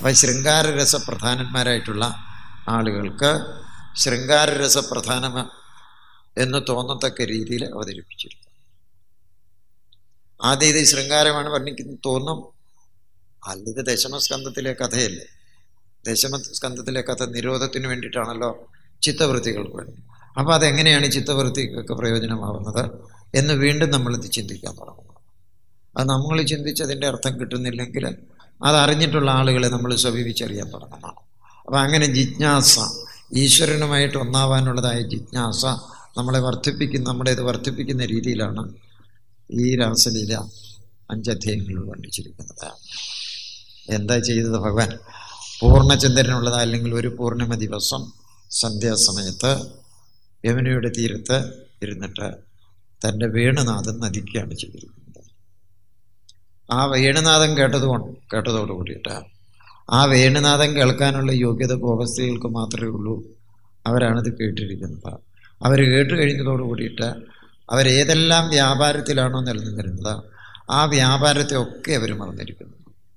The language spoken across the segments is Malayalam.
അപ്പം ശൃംഗാരരസപ്രധാനന്മാരായിട്ടുള്ള ആളുകൾക്ക് ശൃംഗാരരസപ്രധാനം എന്ന് തോന്നത്തക്ക രീതിയിൽ അവതരിപ്പിച്ചിരുന്നു ആദ്യം ഇത് ശൃംഗാരമാണ് വർണ്ണിക്കുന്നത് തോന്നും അല്ല ഇത് ദശമസ്കന്ധത്തിലെ കഥയല്ലേ ദശമസ്കന്ധത്തിലെ കഥ നിരോധത്തിന് വേണ്ടിയിട്ടാണല്ലോ ചിത്തവൃത്തികൾക്ക് വേണ്ടി അപ്പോൾ അതെങ്ങനെയാണ് ചിത്തവൃത്തിക്കൊക്കെ പ്രയോജനമാവുന്നത് എന്ന് വീണ്ടും നമ്മളിത് ചിന്തിക്കാൻ തുടങ്ങുന്നു അത് നമ്മൾ ചിന്തിച്ചതിൻ്റെ അർത്ഥം കിട്ടുന്നില്ലെങ്കിൽ അത് അറിഞ്ഞിട്ടുള്ള ആളുകളെ നമ്മൾ സമീപിച്ചറിയാൻ തുടങ്ങണം അപ്പം അങ്ങനെ ജിജ്ഞാസ ഈശ്വരനുമായിട്ട് ഒന്നാവാനുള്ളതായ ജിജ്ഞാസ നമ്മളെ വർദ്ധിപ്പിക്കുന്ന നമ്മുടെ ഇത് വർദ്ധിപ്പിക്കുന്ന രീതിയിലാണ് ഈ രാസലീല അഞ്ചധ്യായങ്ങളിൽ വർണ്ണിച്ചിരിക്കുന്നത് എന്താ ചെയ്തത് ഭഗവാൻ പൂർണ്ണചന്ദ്രനുള്ളത് അല്ലെങ്കിൽ ഒരു പൂർണിമ ദിവസം സന്ധ്യാസമയത്ത് യമുനയുടെ തീരത്ത് ഇരുന്നിട്ട് തൻ്റെ വേണുനാഥം നദിക്കുകയാണ് ചെയ്തിരിക്കുന്നത് ആ വേണുനാഥം കേട്ടതുകൊണ്ട് കേട്ടതോട് കൂടിയിട്ട് ആ വേണുനാഥം കേൾക്കാനുള്ള യോഗ്യത ഗോപസ്ത്രീകൾക്ക് മാത്രമേ ഉള്ളൂ അവരാണിത് കേട്ടിരിക്കുന്നത് അവർ കേട്ട് കഴിഞ്ഞതോട് കൂടിയിട്ട് അവരേതെല്ലാം വ്യാപാരത്തിലാണോ നിലനിന്നിരുന്നത് ആ വ്യാപാരത്തെ ഒക്കെ അവർ മറന്നിരിക്കുന്നു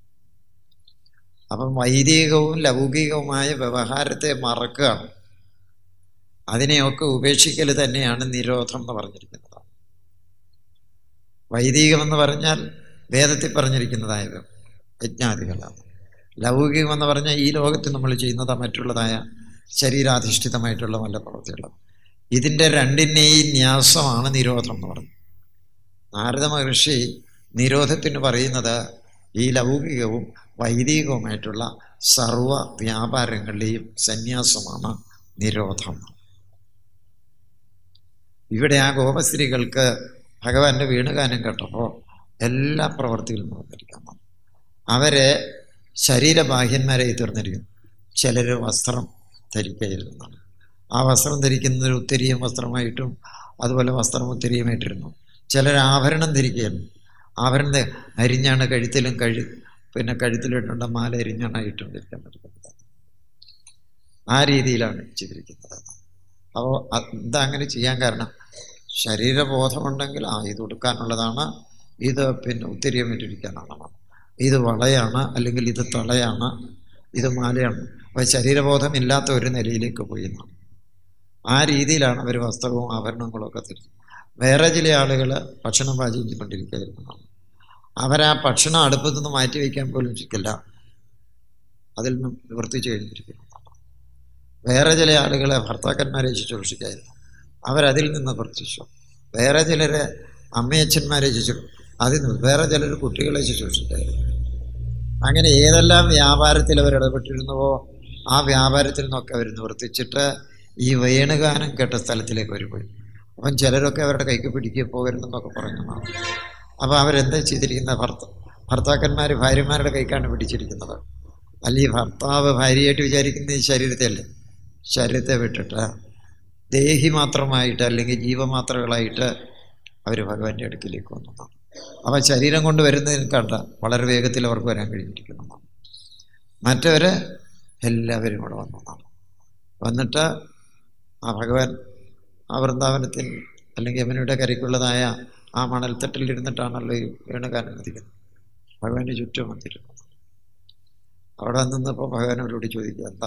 അപ്പം വൈദികവും ലൗകികവുമായ വ്യവഹാരത്തെ മറക്കുകയാണ് അതിനെയൊക്കെ ഉപേക്ഷിക്കൽ തന്നെയാണ് നിരോധം എന്ന് പറഞ്ഞിരിക്കുന്നത് വൈദികമെന്ന് പറഞ്ഞാൽ വേദത്തിൽ പറഞ്ഞിരിക്കുന്നതായ യജ്ഞാദികളാണ് ലൗകികമെന്ന് പറഞ്ഞാൽ ഈ ലോകത്ത് നമ്മൾ ചെയ്യുന്നത് മറ്റുള്ളതായ ശരീരാധിഷ്ഠിതമായിട്ടുള്ള വല്ല പ്രവൃത്തികളും ഇതിൻ്റെ രണ്ടിൻ്റെയും ന്യാസമാണ് നിരോധം എന്ന് പറയുന്നത് നാരദ മഹർഷി നിരോധത്തിന് പറയുന്നത് ഈ ലൗകികവും വൈദികവുമായിട്ടുള്ള സർവ വ്യാപാരങ്ങളുടെയും സന്യാസമാണ് നിരോധം ഇവിടെ ആ ഗോപസ്ത്രീകൾക്ക് ഭഗവാന്റെ വീണുഗാനം കേട്ടപ്പോൾ എല്ലാ പ്രവൃത്തികളും നടന്നിരിക്കണം അവരെ ശരീരബാഹ്യന്മാരായി തീർന്നിരിക്കുന്നു ചിലർ വസ്ത്രം ധരിക്കാതിരുന്നതാണ് ആ വസ്ത്രം ധരിക്കുന്നത് ഉത്തരീയം വസ്ത്രമായിട്ടും അതുപോലെ വസ്ത്രം ഉത്തരീയമായിട്ടിരുന്നു ചിലർ ആഭരണം ധരിക്കുകയായിരുന്നു ആഭരണം ധ- അരിഞ്ഞാണ് കഴുത്തിലും കഴു പിന്നെ കഴുത്തിലിട്ടുണ്ട മാല അരിഞ്ഞാണ് ഇട്ടുകൊണ്ടിരിക്കാൻ പറ്റുന്നത് ആ രീതിയിലാണ് ചെയ്തിരിക്കുന്നത് അപ്പോൾ എന്താ അങ്ങനെ ചെയ്യാൻ കാരണം ശരീരബോധമുണ്ടെങ്കിൽ ആ ഇത് കൊടുക്കാനുള്ളതാണ് ഇത് പിന്നെ ഉത്തരീയം ഇട്ടിരിക്കാനുള്ളതാണ് ഇത് വളയാണ് അല്ലെങ്കിൽ ഇത് തളയാണ് ഇത് മാലയാണ് അപ്പോൾ ശരീരബോധമില്ലാത്ത ഒരു നിലയിലേക്ക് പോയി എന്നാണ് ആ രീതിയിലാണ് അവർ വസ്ത്രവും ആഭരണങ്ങളും ഒക്കെ ധരിച്ചത് വേറെ ചില ആളുകൾ ഭക്ഷണം പാചിക്കൊണ്ടിരിക്കുകയായിരുന്നു അവരാ ഭക്ഷണം അടുപ്പത്തു നിന്ന് മാറ്റി വയ്ക്കാൻ പോലും ചിക്കില്ല അതിൽ നിന്നും നിവർത്തിച്ചു കഴിഞ്ഞിരിക്കുന്നു വേറെ ചില ആളുകളെ ഭർത്താക്കന്മാരെ ശുശ്രൂഷിക്കായിരുന്നു അവരതിൽ നിന്ന് പ്രവർത്തിച്ചു വേറെ ചിലരെ അമ്മയച്ഛന്മാരെ ശുശ്രൂ അതിൽ നിന്ന് വേറെ ചിലർ കുട്ടികളെ ശുശ്രൂഷിക്കായിരുന്നു അങ്ങനെ ഏതെല്ലാം വ്യാപാരത്തിൽ അവർ ഇടപെട്ടിരുന്നുവോ ആ വ്യാപാരത്തിൽ നിന്നൊക്കെ അവർ നിവർത്തിച്ചിട്ട് ഈ വേണുഗാനം കേട്ട സ്ഥലത്തിലേക്ക് അവർ പോയി അപ്പം ചിലരൊക്കെ അവരുടെ കൈക്ക് പിടിക്കുക പോകരുതെന്നൊക്കെ പറഞ്ഞതാണ് അപ്പോൾ അവരെന്താ ചെയ്തിരിക്കുന്ന ഭർത്ത ഭർത്താക്കന്മാർ ഭാര്യമാരുടെ കൈക്കാണ് പിടിച്ചിരിക്കുന്നത് അല്ല ഈ ഭർത്താവ് ഭാര്യയായിട്ട് വിചാരിക്കുന്ന ഈ ശരീരത്തെ അല്ലേ ശരീരത്തെ വിട്ടിട്ട് ദേഹി മാത്രമായിട്ട് അല്ലെങ്കിൽ ജീവമാത്രകളായിട്ട് അവർ ഭഗവാന്റെ അടുക്കിലേക്ക് വന്നതാണ് അവ ശരീരം കൊണ്ട് വരുന്നതിന് കണ്ട വളരെ വേഗത്തിൽ അവർക്ക് വരാൻ കഴിഞ്ഞിരിക്കുന്നതാണ് മറ്റവർ എല്ലാവരും കൂടെ വന്നതാണ് വന്നിട്ട് ആ ഭഗവാൻ ആ വൃന്ദാവനത്തിൽ അല്ലെങ്കിൽ യമുനയുടെ കരയ്ക്കുള്ളതായ ആ മണൽത്തട്ടിലിരുന്നിട്ടാണല്ലോ ഈ വേണുകാലം നദിക്കുന്നത് ഭഗവാന്റെ ചുറ്റും വന്നിരുന്നത് അവിടെ നിന്നപ്പോൾ ഭഗവാൻ അവരോട് ചോദിക്കുക എന്താ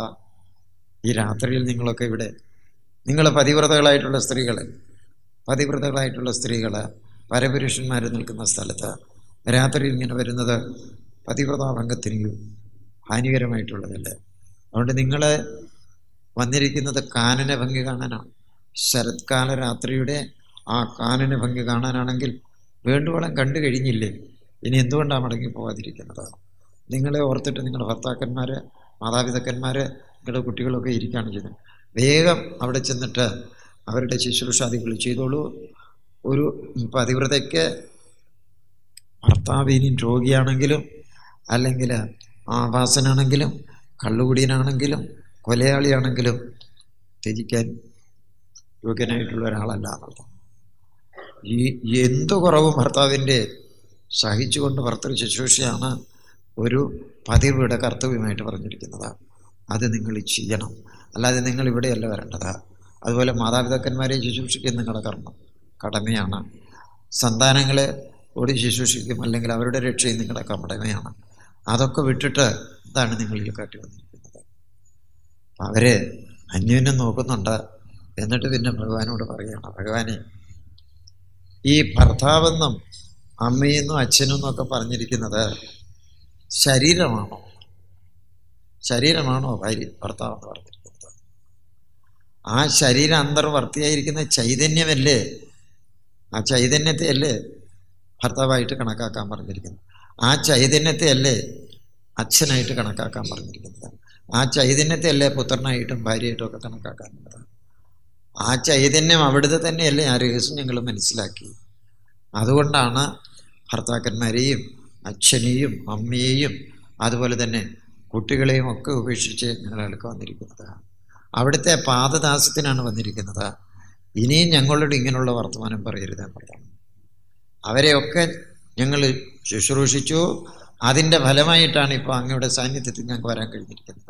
ഈ രാത്രിയിൽ നിങ്ങളൊക്കെ ഇവിടെ നിങ്ങൾ പതിവ്രതകളായിട്ടുള്ള സ്ത്രീകൾ പതിവ്രതകളായിട്ടുള്ള സ്ത്രീകൾ പരപുരുഷന്മാർ നിൽക്കുന്ന സ്ഥലത്ത് രാത്രിയിൽ ഇങ്ങനെ വരുന്നത് പതിവ്രതാഭംഗത്തിന് ഹാനികരമായിട്ടുള്ളതല്ലേ അതുകൊണ്ട് നിങ്ങൾ വന്നിരിക്കുന്നത് കാനന ഭംഗി കാണാനാണ് ശരത്കാല രാത്രിയുടെ ആ കാനന ഭംഗി കാണാനാണെങ്കിൽ വേണ്ടുവോളം കണ്ടു കഴിഞ്ഞില്ലേ ഇനി എന്തുകൊണ്ടാണ് മടങ്ങി പോകാതിരിക്കുന്നത് നിങ്ങളെ ഓർത്തിട്ട് നിങ്ങളുടെ ഭർത്താക്കന്മാർ മാതാപിതാക്കന്മാർ നിങ്ങളുടെ കുട്ടികളൊക്കെ ഇരിക്കുകയാണ് ചെയ്തത് വേഗം അവിടെ ചെന്നിട്ട് അവരുടെ ശുശ്രൂഷാദികൾ ചെയ്തോളൂ ഒരു പതിവ്രതയ്ക്ക് ഭർത്താവ് ഇനി രോഗിയാണെങ്കിലും അല്ലെങ്കിൽ ആവാസനാണെങ്കിലും കള്ളുകുടിയനാണെങ്കിലും കൊലയാളിയാണെങ്കിലും ത്യജിക്കാൻ യോഗ്യനായിട്ടുള്ള ഒരാളല്ല എന്നുള്ളത് ഈ എന്തു കുറവും ഭർത്താവിൻ്റെ സഹിച്ചുകൊണ്ട് ഭർത്തൃ ശുശ്രൂഷയാണ് ഒരു പതിവിടെ കർത്തവ്യമായിട്ട് പറഞ്ഞിരിക്കുന്നത് അത് നിങ്ങൾ ചെയ്യണം അല്ലാതെ നിങ്ങൾ ഇവിടെയല്ല വരേണ്ടത് അതുപോലെ മാതാപിതാക്കന്മാരെ ശുശ്രൂഷിക്കുന്ന നിങ്ങളുടെ കർമ്മം കടമയാണ് സന്താനങ്ങളെ ഓടി ശുശ്രൂഷിക്കും അല്ലെങ്കിൽ അവരുടെ രക്ഷയും നിങ്ങളുടെ കടമയാണ് അതൊക്കെ വിട്ടിട്ട് എന്താണ് നിങ്ങളിൽ കാട്ടി വന്നിരിക്കുന്നത് അവര് അന്യോന്യം നോക്കുന്നുണ്ട് എന്നിട്ട് പിന്നെ ഭഗവാനോട് പറയുകയാണ് ഭഗവാനെ ഈ ഭർത്താവെന്നും അമ്മയെന്നും അച്ഛനും എന്നൊക്കെ പറഞ്ഞിരിക്കുന്നത് ശരീരമാണോ ശരീരമാണോ ഭാര്യ ഭർത്താവ് എന്ന് പറഞ്ഞിരിക്കുന്നത് ആ ശരീരം അന്തർവർത്തിയായിരിക്കുന്ന ചൈതന്യമല്ലേ ആ ചൈതന്യത്തെ അല്ലേ ഭർത്താവായിട്ട് കണക്കാക്കാൻ പറഞ്ഞിരിക്കുന്നത് ആ ചൈതന്യത്തെ അല്ലേ അച്ഛനായിട്ട് കണക്കാക്കാൻ പറഞ്ഞിരിക്കുന്നത് ആ ചൈതന്യത്തെ അല്ലേ പുത്രനായിട്ടും ഭാര്യയായിട്ടും ഒക്കെ കണക്കാക്കാനുള്ളത് ആ ചൈതന്യം അവിടുത്തെ തന്നെയല്ലേ ആ രഹസ്യം ഞങ്ങൾ മനസ്സിലാക്കി അതുകൊണ്ടാണ് ഭർത്താക്കന്മാരെയും അച്ഛനെയും അമ്മയെയും അതുപോലെ തന്നെ കുട്ടികളെയും ഒക്കെ ഉപേക്ഷിച്ച് ഞങ്ങൾക്ക് വന്നിരിക്കുന്നത് അവിടുത്തെ പാദദാസത്തിനാണ് വന്നിരിക്കുന്നത് ഇനിയും ഞങ്ങളോട് ഇങ്ങനെയുള്ള വർത്തമാനം പറയരുത് എന്നുള്ളതാണ് അവരെയൊക്കെ ഞങ്ങൾ ശുശ്രൂഷിച്ചു അതിൻ്റെ ഫലമായിട്ടാണ് ഇപ്പോൾ അങ്ങയുടെ സാന്നിധ്യത്തിൽ ഞങ്ങൾക്ക് വരാൻ കഴിഞ്ഞിരിക്കുന്നത്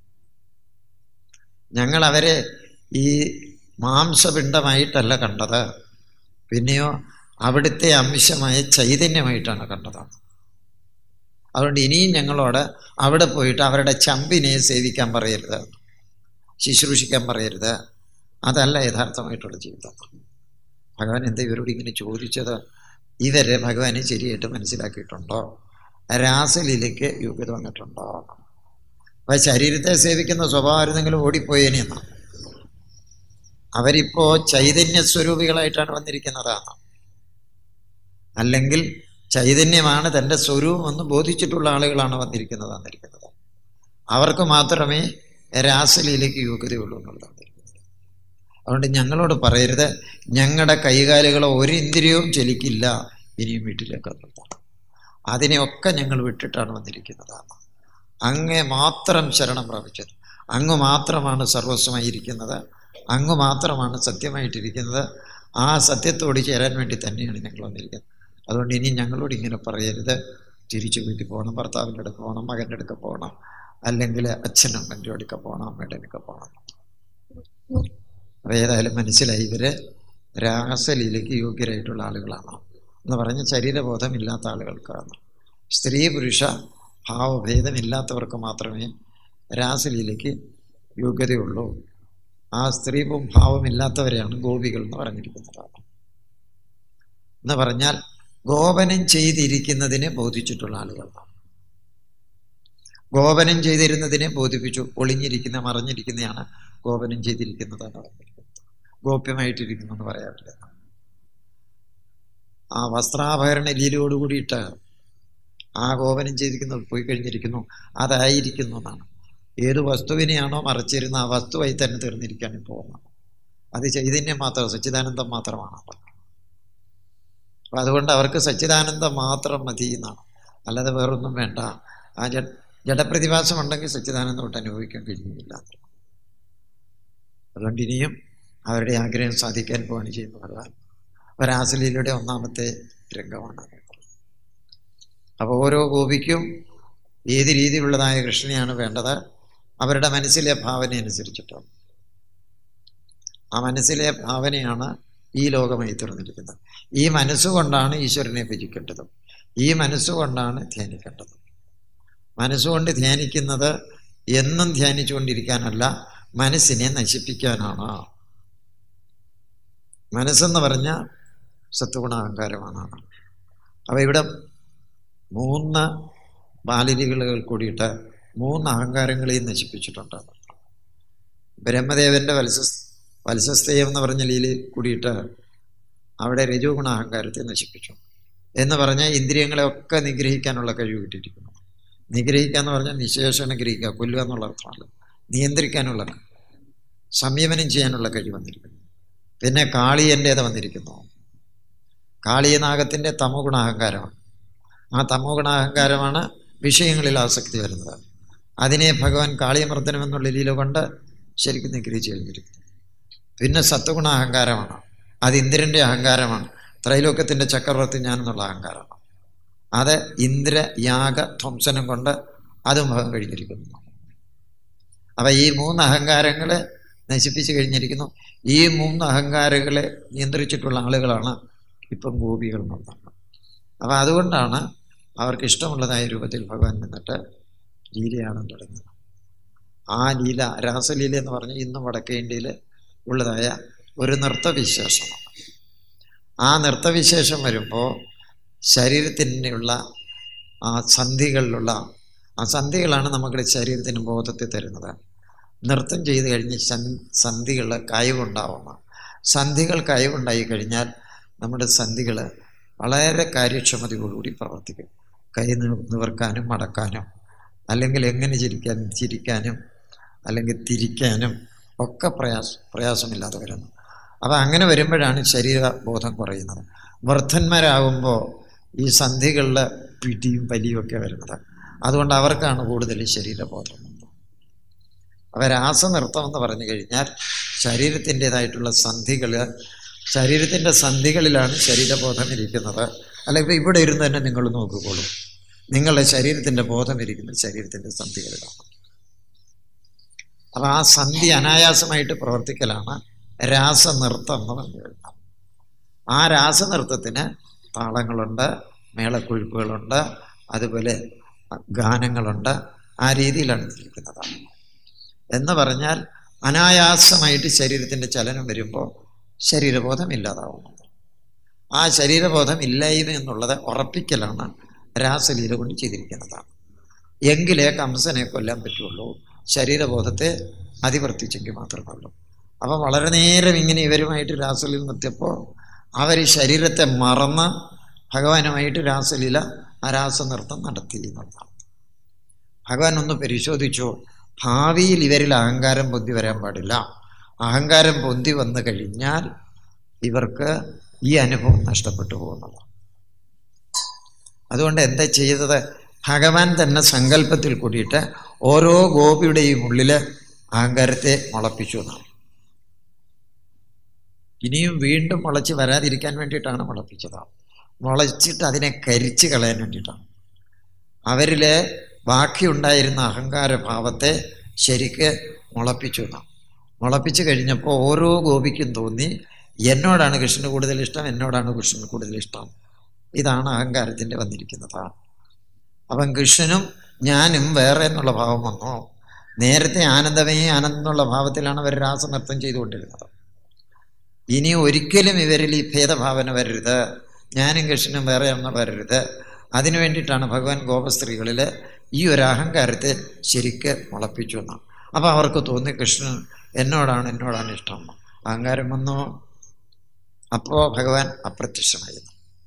ഞങ്ങൾ അവരെ ഈ മാംസപിണ്ഡമായിട്ടല്ല കണ്ടത് പിന്നെയോ അവിടുത്തെ അംശമായ ചൈതന്യമായിട്ടാണ് കണ്ടതാണ് അതുകൊണ്ട് ഇനിയും ഞങ്ങളോട് അവിടെ പോയിട്ട് അവരുടെ ചമ്പിനെ സേവിക്കാൻ പറയരുത് ശുശ്രൂഷിക്കാൻ പറയരുത് അതല്ല യഥാർത്ഥമായിട്ടുള്ള ജീവിതം ഭഗവാൻ എന്താ ഇവരോട് ഇങ്ങനെ ചോദിച്ചത് ഇവരെ ഭഗവാനെ ശരിയായിട്ട് മനസ്സിലാക്കിയിട്ടുണ്ടോ രാസലീലയ്ക്ക് യോഗ്യത വന്നിട്ടുണ്ടോ അപ്പൊ ശരീരത്തെ സേവിക്കുന്ന സ്വഭാവമായിരുന്നെങ്കിലും ഓടിപ്പോയേനെന്നാണ് അവരിപ്പോ ചൈതന്യ സ്വരൂപികളായിട്ടാണ് വന്നിരിക്കുന്നതാണ് അല്ലെങ്കിൽ ചൈതന്യമാണ് തൻ്റെ സ്വരൂപം എന്ന് ബോധിച്ചിട്ടുള്ള ആളുകളാണ് വന്നിരിക്കുന്നത് വന്നിരിക്കുന്നത് അവർക്ക് മാത്രമേ രാസലീലയ്ക്ക് യോഗ്യതയുള്ളൂ എന്നുള്ളതാണ് അതുകൊണ്ട് ഞങ്ങളോട് പറയരുത് ഞങ്ങളുടെ കൈകാലുകളോ ഒരു ഇന്ദ്രിയവും ചലിക്കില്ല ഇനിയും വീട്ടിലേക്ക് എന്നുള്ളതാണ് അതിനെയൊക്കെ ഞങ്ങൾ വിട്ടിട്ടാണ് വന്നിരിക്കുന്നതാണ് അങ്ങേ മാത്രം ശരണം പ്രാപിച്ചത് അങ്ങ് മാത്രമാണ് സർവസ്വമായിരിക്കുന്നത് അങ്ങ് മാത്രമാണ് സത്യമായിട്ടിരിക്കുന്നത് ആ സത്യത്തോട് ചേരാൻ വേണ്ടി തന്നെയാണ് ഞങ്ങൾ വന്നിരിക്കുന്നത് അതുകൊണ്ട് ഇനി ഞങ്ങളോട് ഇങ്ങനെ പറയരുത് തിരിച്ചു വീട്ടിൽ പോകണം ഭർത്താവിൻ്റെ അടുക്ക് പോകണം മകൻ്റെ അടുക്ക പോകണം അല്ലെങ്കിൽ അച്ഛനമ്മൻ്റെ അടുക്ക പോകണം അമ്മയുടെ അടുക്ക പോകണം അപ്പോൾ ഏതായാലും മനസ്സിലായി ഇവര് രാസലീലയ്ക്ക് യോഗ്യരായിട്ടുള്ള ആളുകളാണ് എന്ന് പറഞ്ഞ് ശരീരബോധമില്ലാത്ത ആളുകൾക്കാണ് സ്ത്രീ പുരുഷ ഭാവഭേദമില്ലാത്തവർക്ക് മാത്രമേ രാസലീലയ്ക്ക് യോഗ്യതയുള്ളൂ ആ സ്ത്രീ ഭാവമില്ലാത്തവരെയാണ് ഗോപികൾ എന്ന് പറഞ്ഞിരിക്കുന്നത് എന്ന് പറഞ്ഞാൽ ഗോപനം ചെയ്തിരിക്കുന്നതിനെ ബോധിച്ചിട്ടുള്ള ആളുകളാണ് ഗോപനം ചെയ്തിരുന്നതിനെ ബോധിപ്പിച്ചു ഒളിഞ്ഞിരിക്കുന്ന മറഞ്ഞിരിക്കുന്നതാണ് ഗോപനം ചെയ്തിരിക്കുന്നതാണ് പറഞ്ഞിരിക്കുന്നത് ഗോപ്യമായിട്ടിരിക്കുന്നു എന്ന് പറയാറില്ല ആ വസ്ത്രാഭരണ ലീലയോട് കൂടിയിട്ട് ആ ഗോപനം ചെയ്തിരിക്കുന്നത് പോയി കഴിഞ്ഞിരിക്കുന്നു അതായിരിക്കുന്നു എന്നാണ് ഏത് വസ്തുവിനെയാണോ മറച്ചിരുന്ന ആ വസ്തുവായി തന്നെ തീർന്നിരിക്കാൻ പോകുന്നത് അത് ചൈതന്യം മാത്രം സച്ചിദാനന്ദം മാത്രമാണ് അപ്പം അതുകൊണ്ട് അവർക്ക് സച്ചിദാനന്ദം മാത്രം മതി എന്നാണ് അല്ലാതെ വേറൊന്നും വേണ്ട ആ ജ ജഡപ്രതിഭാസം ഉണ്ടെങ്കിൽ സച്ചിദാനന്ദം തൊട്ട് അനുഭവിക്കാൻ കഴിയുന്നില്ല അതുകൊണ്ട് ഇനിയും അവരുടെ ആഗ്രഹം സാധിക്കാൻ പോവാണ് ചെയ്യുന്നത് ഭഗവാൻ ഒരാസലീലയുടെ ഒന്നാമത്തെ രംഗമാണ് അപ്പോൾ ഓരോ ഗോപിക്കും ഏത് രീതിയിലുള്ളതായ കൃഷ്ണനെയാണ് വേണ്ടത് അവരുടെ മനസ്സിലെ ഭാവന അനുസരിച്ചിട്ടാണ് ആ മനസ്സിലെ ഭാവനയാണ് ഈ ലോകമായി തീർന്നിരിക്കുന്നത് ഈ മനസ്സുകൊണ്ടാണ് ഈശ്വരനെ ഭജിക്കേണ്ടതും ഈ മനസ്സുകൊണ്ടാണ് ധ്യാനിക്കേണ്ടത് മനസ്സുകൊണ്ട് ധ്യാനിക്കുന്നത് എന്നും ധ്യാനിച്ചുകൊണ്ടിരിക്കാനല്ല മനസ്സിനെ നശിപ്പിക്കാനാണ് മനസ്സെന്ന് പറഞ്ഞ സത്വഗുണ അഹങ്കാരമാണ് അപ്പോൾ ഇവിടെ മൂന്ന് ബാലലികൾ കൂടിയിട്ട് മൂന്ന് അഹങ്കാരങ്ങളെയും നശിപ്പിച്ചിട്ടുണ്ട് ബ്രഹ്മദേവന്റെ വത്സ വത്സസ്തയം എന്ന് പറഞ്ഞ ലീലയിൽ കൂടിയിട്ട് അവിടെ രജോഗുണ അഹങ്കാരത്തെ നശിപ്പിച്ചു എന്ന് പറഞ്ഞാൽ ഇന്ദ്രിയങ്ങളെയൊക്കെ നിഗ്രഹിക്കാനുള്ള കഴിവ് കിട്ടിയിരിക്കുന്നു നിഗ്രഹിക്കുക എന്ന് പറഞ്ഞാൽ നിശേഷണം ഗ്രഹിക്കുക കൊല്ലുക എന്നുള്ള അർത്ഥമല്ല നിയന്ത്രിക്കാനുള്ള സംയമനം ചെയ്യാനുള്ള കഴിവ് വന്നിരിക്കുന്നു പിന്നെ കാളിയൻ്റേത് വന്നിരിക്കുന്നു കാളിയനാഗത്തിൻ്റെ തമോ ഗുണാഹങ്കാരമാണ് ആ തമോ ഗുണാഹങ്കാരമാണ് വിഷയങ്ങളിൽ ആസക്തി വരുന്നത് അതിനെ ഭഗവാൻ കാളിയമർദ്ദനം എന്നുള്ള ലീല കൊണ്ട് ശരിക്കും നിഗ്രഹിച്ച് കഴിഞ്ഞിരിക്കുന്നു പിന്നെ സത്വഗുണ അഹങ്കാരമാണ് അത് ഇന്ദ്രൻ്റെ അഹങ്കാരമാണ് ത്രൈലോക്യത്തിൻ്റെ ചക്രവർത്തി ഞാനെന്നുള്ള അഹങ്കാരമാണ് അത് ഇന്ദ്ര യാഗ ധ്വംസനം കൊണ്ട് അതും ഭഗം കഴിഞ്ഞിരിക്കുന്നു അപ്പം ഈ മൂന്ന് അഹങ്കാരങ്ങളെ നശിപ്പിച്ച് കഴിഞ്ഞിരിക്കുന്നു ഈ മൂന്ന് അഹങ്കാരങ്ങളെ നിയന്ത്രിച്ചിട്ടുള്ള ആളുകളാണ് ഇപ്പം ഗോപികൾ എന്നുള്ളതാണ് അപ്പം അതുകൊണ്ടാണ് അവർക്ക് ഇഷ്ടമുള്ളതായ രൂപത്തിൽ ഭഗവാൻ നിന്നിട്ട് ലീലയാണ് തുടങ്ങിയത് ആ ലീല രാസലീല എന്ന് പറഞ്ഞ് ഇന്ന് വടക്കേ ഇന്ത്യയിൽ ഉള്ളതായ ഒരു നൃത്തവിശേഷമാണ് ആ നൃത്തവിശേഷം വരുമ്പോൾ ശരീരത്തിനുള്ള ആ സന്ധികളിലുള്ള ആ സന്ധികളാണ് നമ്മുടെ ശരീരത്തിന് ബോധത്തെ തരുന്നത് നൃത്തം ചെയ്ത് കഴിഞ്ഞ് സന്ധികൾ കയവുണ്ടാവണം സന്ധികൾ കയവുണ്ടായി കഴിഞ്ഞാൽ നമ്മുടെ സന്ധികൾ വളരെ കാര്യക്ഷമതയോടുകൂടി പ്രവർത്തിക്കും കൈ നിവർക്കാനും മടക്കാനും അല്ലെങ്കിൽ എങ്ങനെ ചിരിക്കാനും ചിരിക്കാനും അല്ലെങ്കിൽ തിരിക്കാനും ഒക്കെ പ്രയാസം പ്രയാസമില്ലാതെ വരുന്നു അപ്പോൾ അങ്ങനെ വരുമ്പോഴാണ് ശരീരബോധം കുറയുന്നത് വൃദ്ധന്മാരാകുമ്പോൾ ഈ സന്ധികളിലെ പിടിയും വലിയും ഒക്കെ വരുന്നത് അതുകൊണ്ട് അവർക്കാണ് കൂടുതൽ ശരീരബോധം അപ്പോൾ രാസനൃത്തം എന്ന് പറഞ്ഞു കഴിഞ്ഞാൽ ശരീരത്തിൻ്റെതായിട്ടുള്ള സന്ധികൾ ശരീരത്തിൻ്റെ സന്ധികളിലാണ് ശരീരബോധം ഇരിക്കുന്നത് അല്ലെങ്കിൽ ഇവിടെ ഇരുന്ന് തന്നെ നിങ്ങൾ നോക്കിക്കോളൂ നിങ്ങളുടെ ശരീരത്തിൻ്റെ ബോധം ഇരിക്കുന്നത് ശരീരത്തിൻ്റെ സന്ധികളിലാണ് അപ്പം ആ സന്ധി അനായാസമായിട്ട് പ്രവർത്തിക്കലാണ് രാസനൃത്തം എന്ന് പറഞ്ഞു കഴിഞ്ഞാൽ ആ രാസനൃത്തത്തിന് താളങ്ങളുണ്ട് മേളക്കൊഴുപ്പുകളുണ്ട് അതുപോലെ ഗാനങ്ങളുണ്ട് ആ രീതിയിലാണ് ഇരിക്കുന്നത് എന്ന് പറഞ്ഞാൽ അനായാസമായിട്ട് ശരീരത്തിൻ്റെ ചലനം വരുമ്പോൾ ശരീരബോധം ഇല്ലാതാവുന്നത് ആ ശരീരബോധം ഇല്ലായ്മ എന്നുള്ളത് ഉറപ്പിക്കലാണ് രാസലീല കൊണ്ട് ചെയ്തിരിക്കുന്നതാണ് എങ്കിലേ കംസനെ കൊല്ലാൻ പറ്റുള്ളൂ ശരീരബോധത്തെ അതിവർത്തിച്ചെങ്കിൽ മാത്രമേ ഉള്ളൂ അപ്പം വളരെ നേരം ഇങ്ങനെ ഇവരുമായിട്ട് രാസലീല നിർത്തിയപ്പോൾ അവർ ശരീരത്തെ മറന്ന് ഭഗവാനുമായിട്ട് രാസലീല ആ രാസനൃത്തം നടത്തി എന്നുള്ളതാണ് ഭഗവാൻ ഒന്ന് പരിശോധിച്ചു ഭാവിയിൽ ഇവരിൽ അഹങ്കാരം പൊന്തി വരാൻ പാടില്ല അഹങ്കാരം പൊന്തി വന്നു കഴിഞ്ഞാൽ ഇവർക്ക് ഈ അനുഭവം നഷ്ടപ്പെട്ടു പോകുന്നതാണ് അതുകൊണ്ട് എന്താ ചെയ്തത് ഭഗവാൻ തന്നെ സങ്കല്പത്തിൽ കൂടിയിട്ട് ഓരോ ഗോപിയുടെയും ഉള്ളിൽ അഹങ്കാരത്തെ മുളപ്പിച്ചു എന്നാണ് ഇനിയും വീണ്ടും മുളച്ച് വരാതിരിക്കാൻ വേണ്ടിയിട്ടാണ് മുളപ്പിച്ചത് മുളച്ചിട്ട് അതിനെ കരിച്ച് കളയാൻ വേണ്ടിയിട്ടാണ് അവരിൽ ബാക്കിയുണ്ടായിരുന്ന അഹങ്കാരഭാവത്തെ ശരിക്ക് മുളപ്പിച്ചു എന്നാണ് മുളപ്പിച്ചു കഴിഞ്ഞപ്പോൾ ഓരോ ഗോപിക്കും തോന്നി എന്നോടാണ് കൃഷ്ണന് കൂടുതൽ ഇഷ്ടം എന്നോടാണ് കൃഷ്ണന് കൂടുതൽ ഇഷ്ടം ഇതാണ് അഹങ്കാരത്തിൻ്റെ വന്നിരിക്കുന്നത് അപ്പം കൃഷ്ണനും ഞാനും വേറെ എന്നുള്ള ഭാവം വന്നു നേരത്തെ ആനന്ദമേ ആനന്ദം എന്നുള്ള ഭാവത്തിലാണ് അവർ രാസനൃത്തം ചെയ്തുകൊണ്ടിരുന്നത് ഇനി ഒരിക്കലും ഇവരിൽ ഈ ഭേദഭാവന വരരുത് ഞാനും കൃഷ്ണനും വേറെ ഒന്ന് വരരുത് അതിനു വേണ്ടിയിട്ടാണ് ഭഗവാൻ ഗോപസ്ത്രീകളിൽ ഈ ഒരു അഹങ്കാരത്തെ ശരിക്ക് മുളപ്പിച്ചു എന്നാണ് അപ്പോൾ അവർക്ക് തോന്നി കൃഷ്ണൻ എന്നോടാണ് എന്നോടാണ് ഇഷ്ടം അഹങ്കാരം വന്നു അപ്പോൾ ഭഗവാൻ അപ്രത്യക്ഷമായിരുന്നു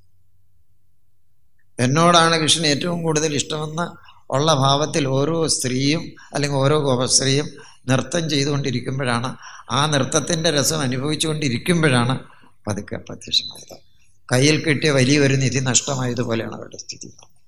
എന്നോടാണ് കൃഷ്ണൻ ഏറ്റവും കൂടുതൽ ഇഷ്ടമെന്ന് ഉള്ള ഭാവത്തിൽ ഓരോ സ്ത്രീയും അല്ലെങ്കിൽ ഓരോ ഗോപസ്ത്രീയും നൃത്തം ചെയ്തുകൊണ്ടിരിക്കുമ്പോഴാണ് ആ നൃത്തത്തിൻ്റെ രസം അനുഭവിച്ചുകൊണ്ടിരിക്കുമ്പോഴാണ് പതുക്കെ പ്രത്യക്ഷമായത് കയ്യിൽ കിട്ടിയ വലിയൊരു നിധി നഷ്ടമായതുപോലെയാണ് അവരുടെ സ്ഥിതി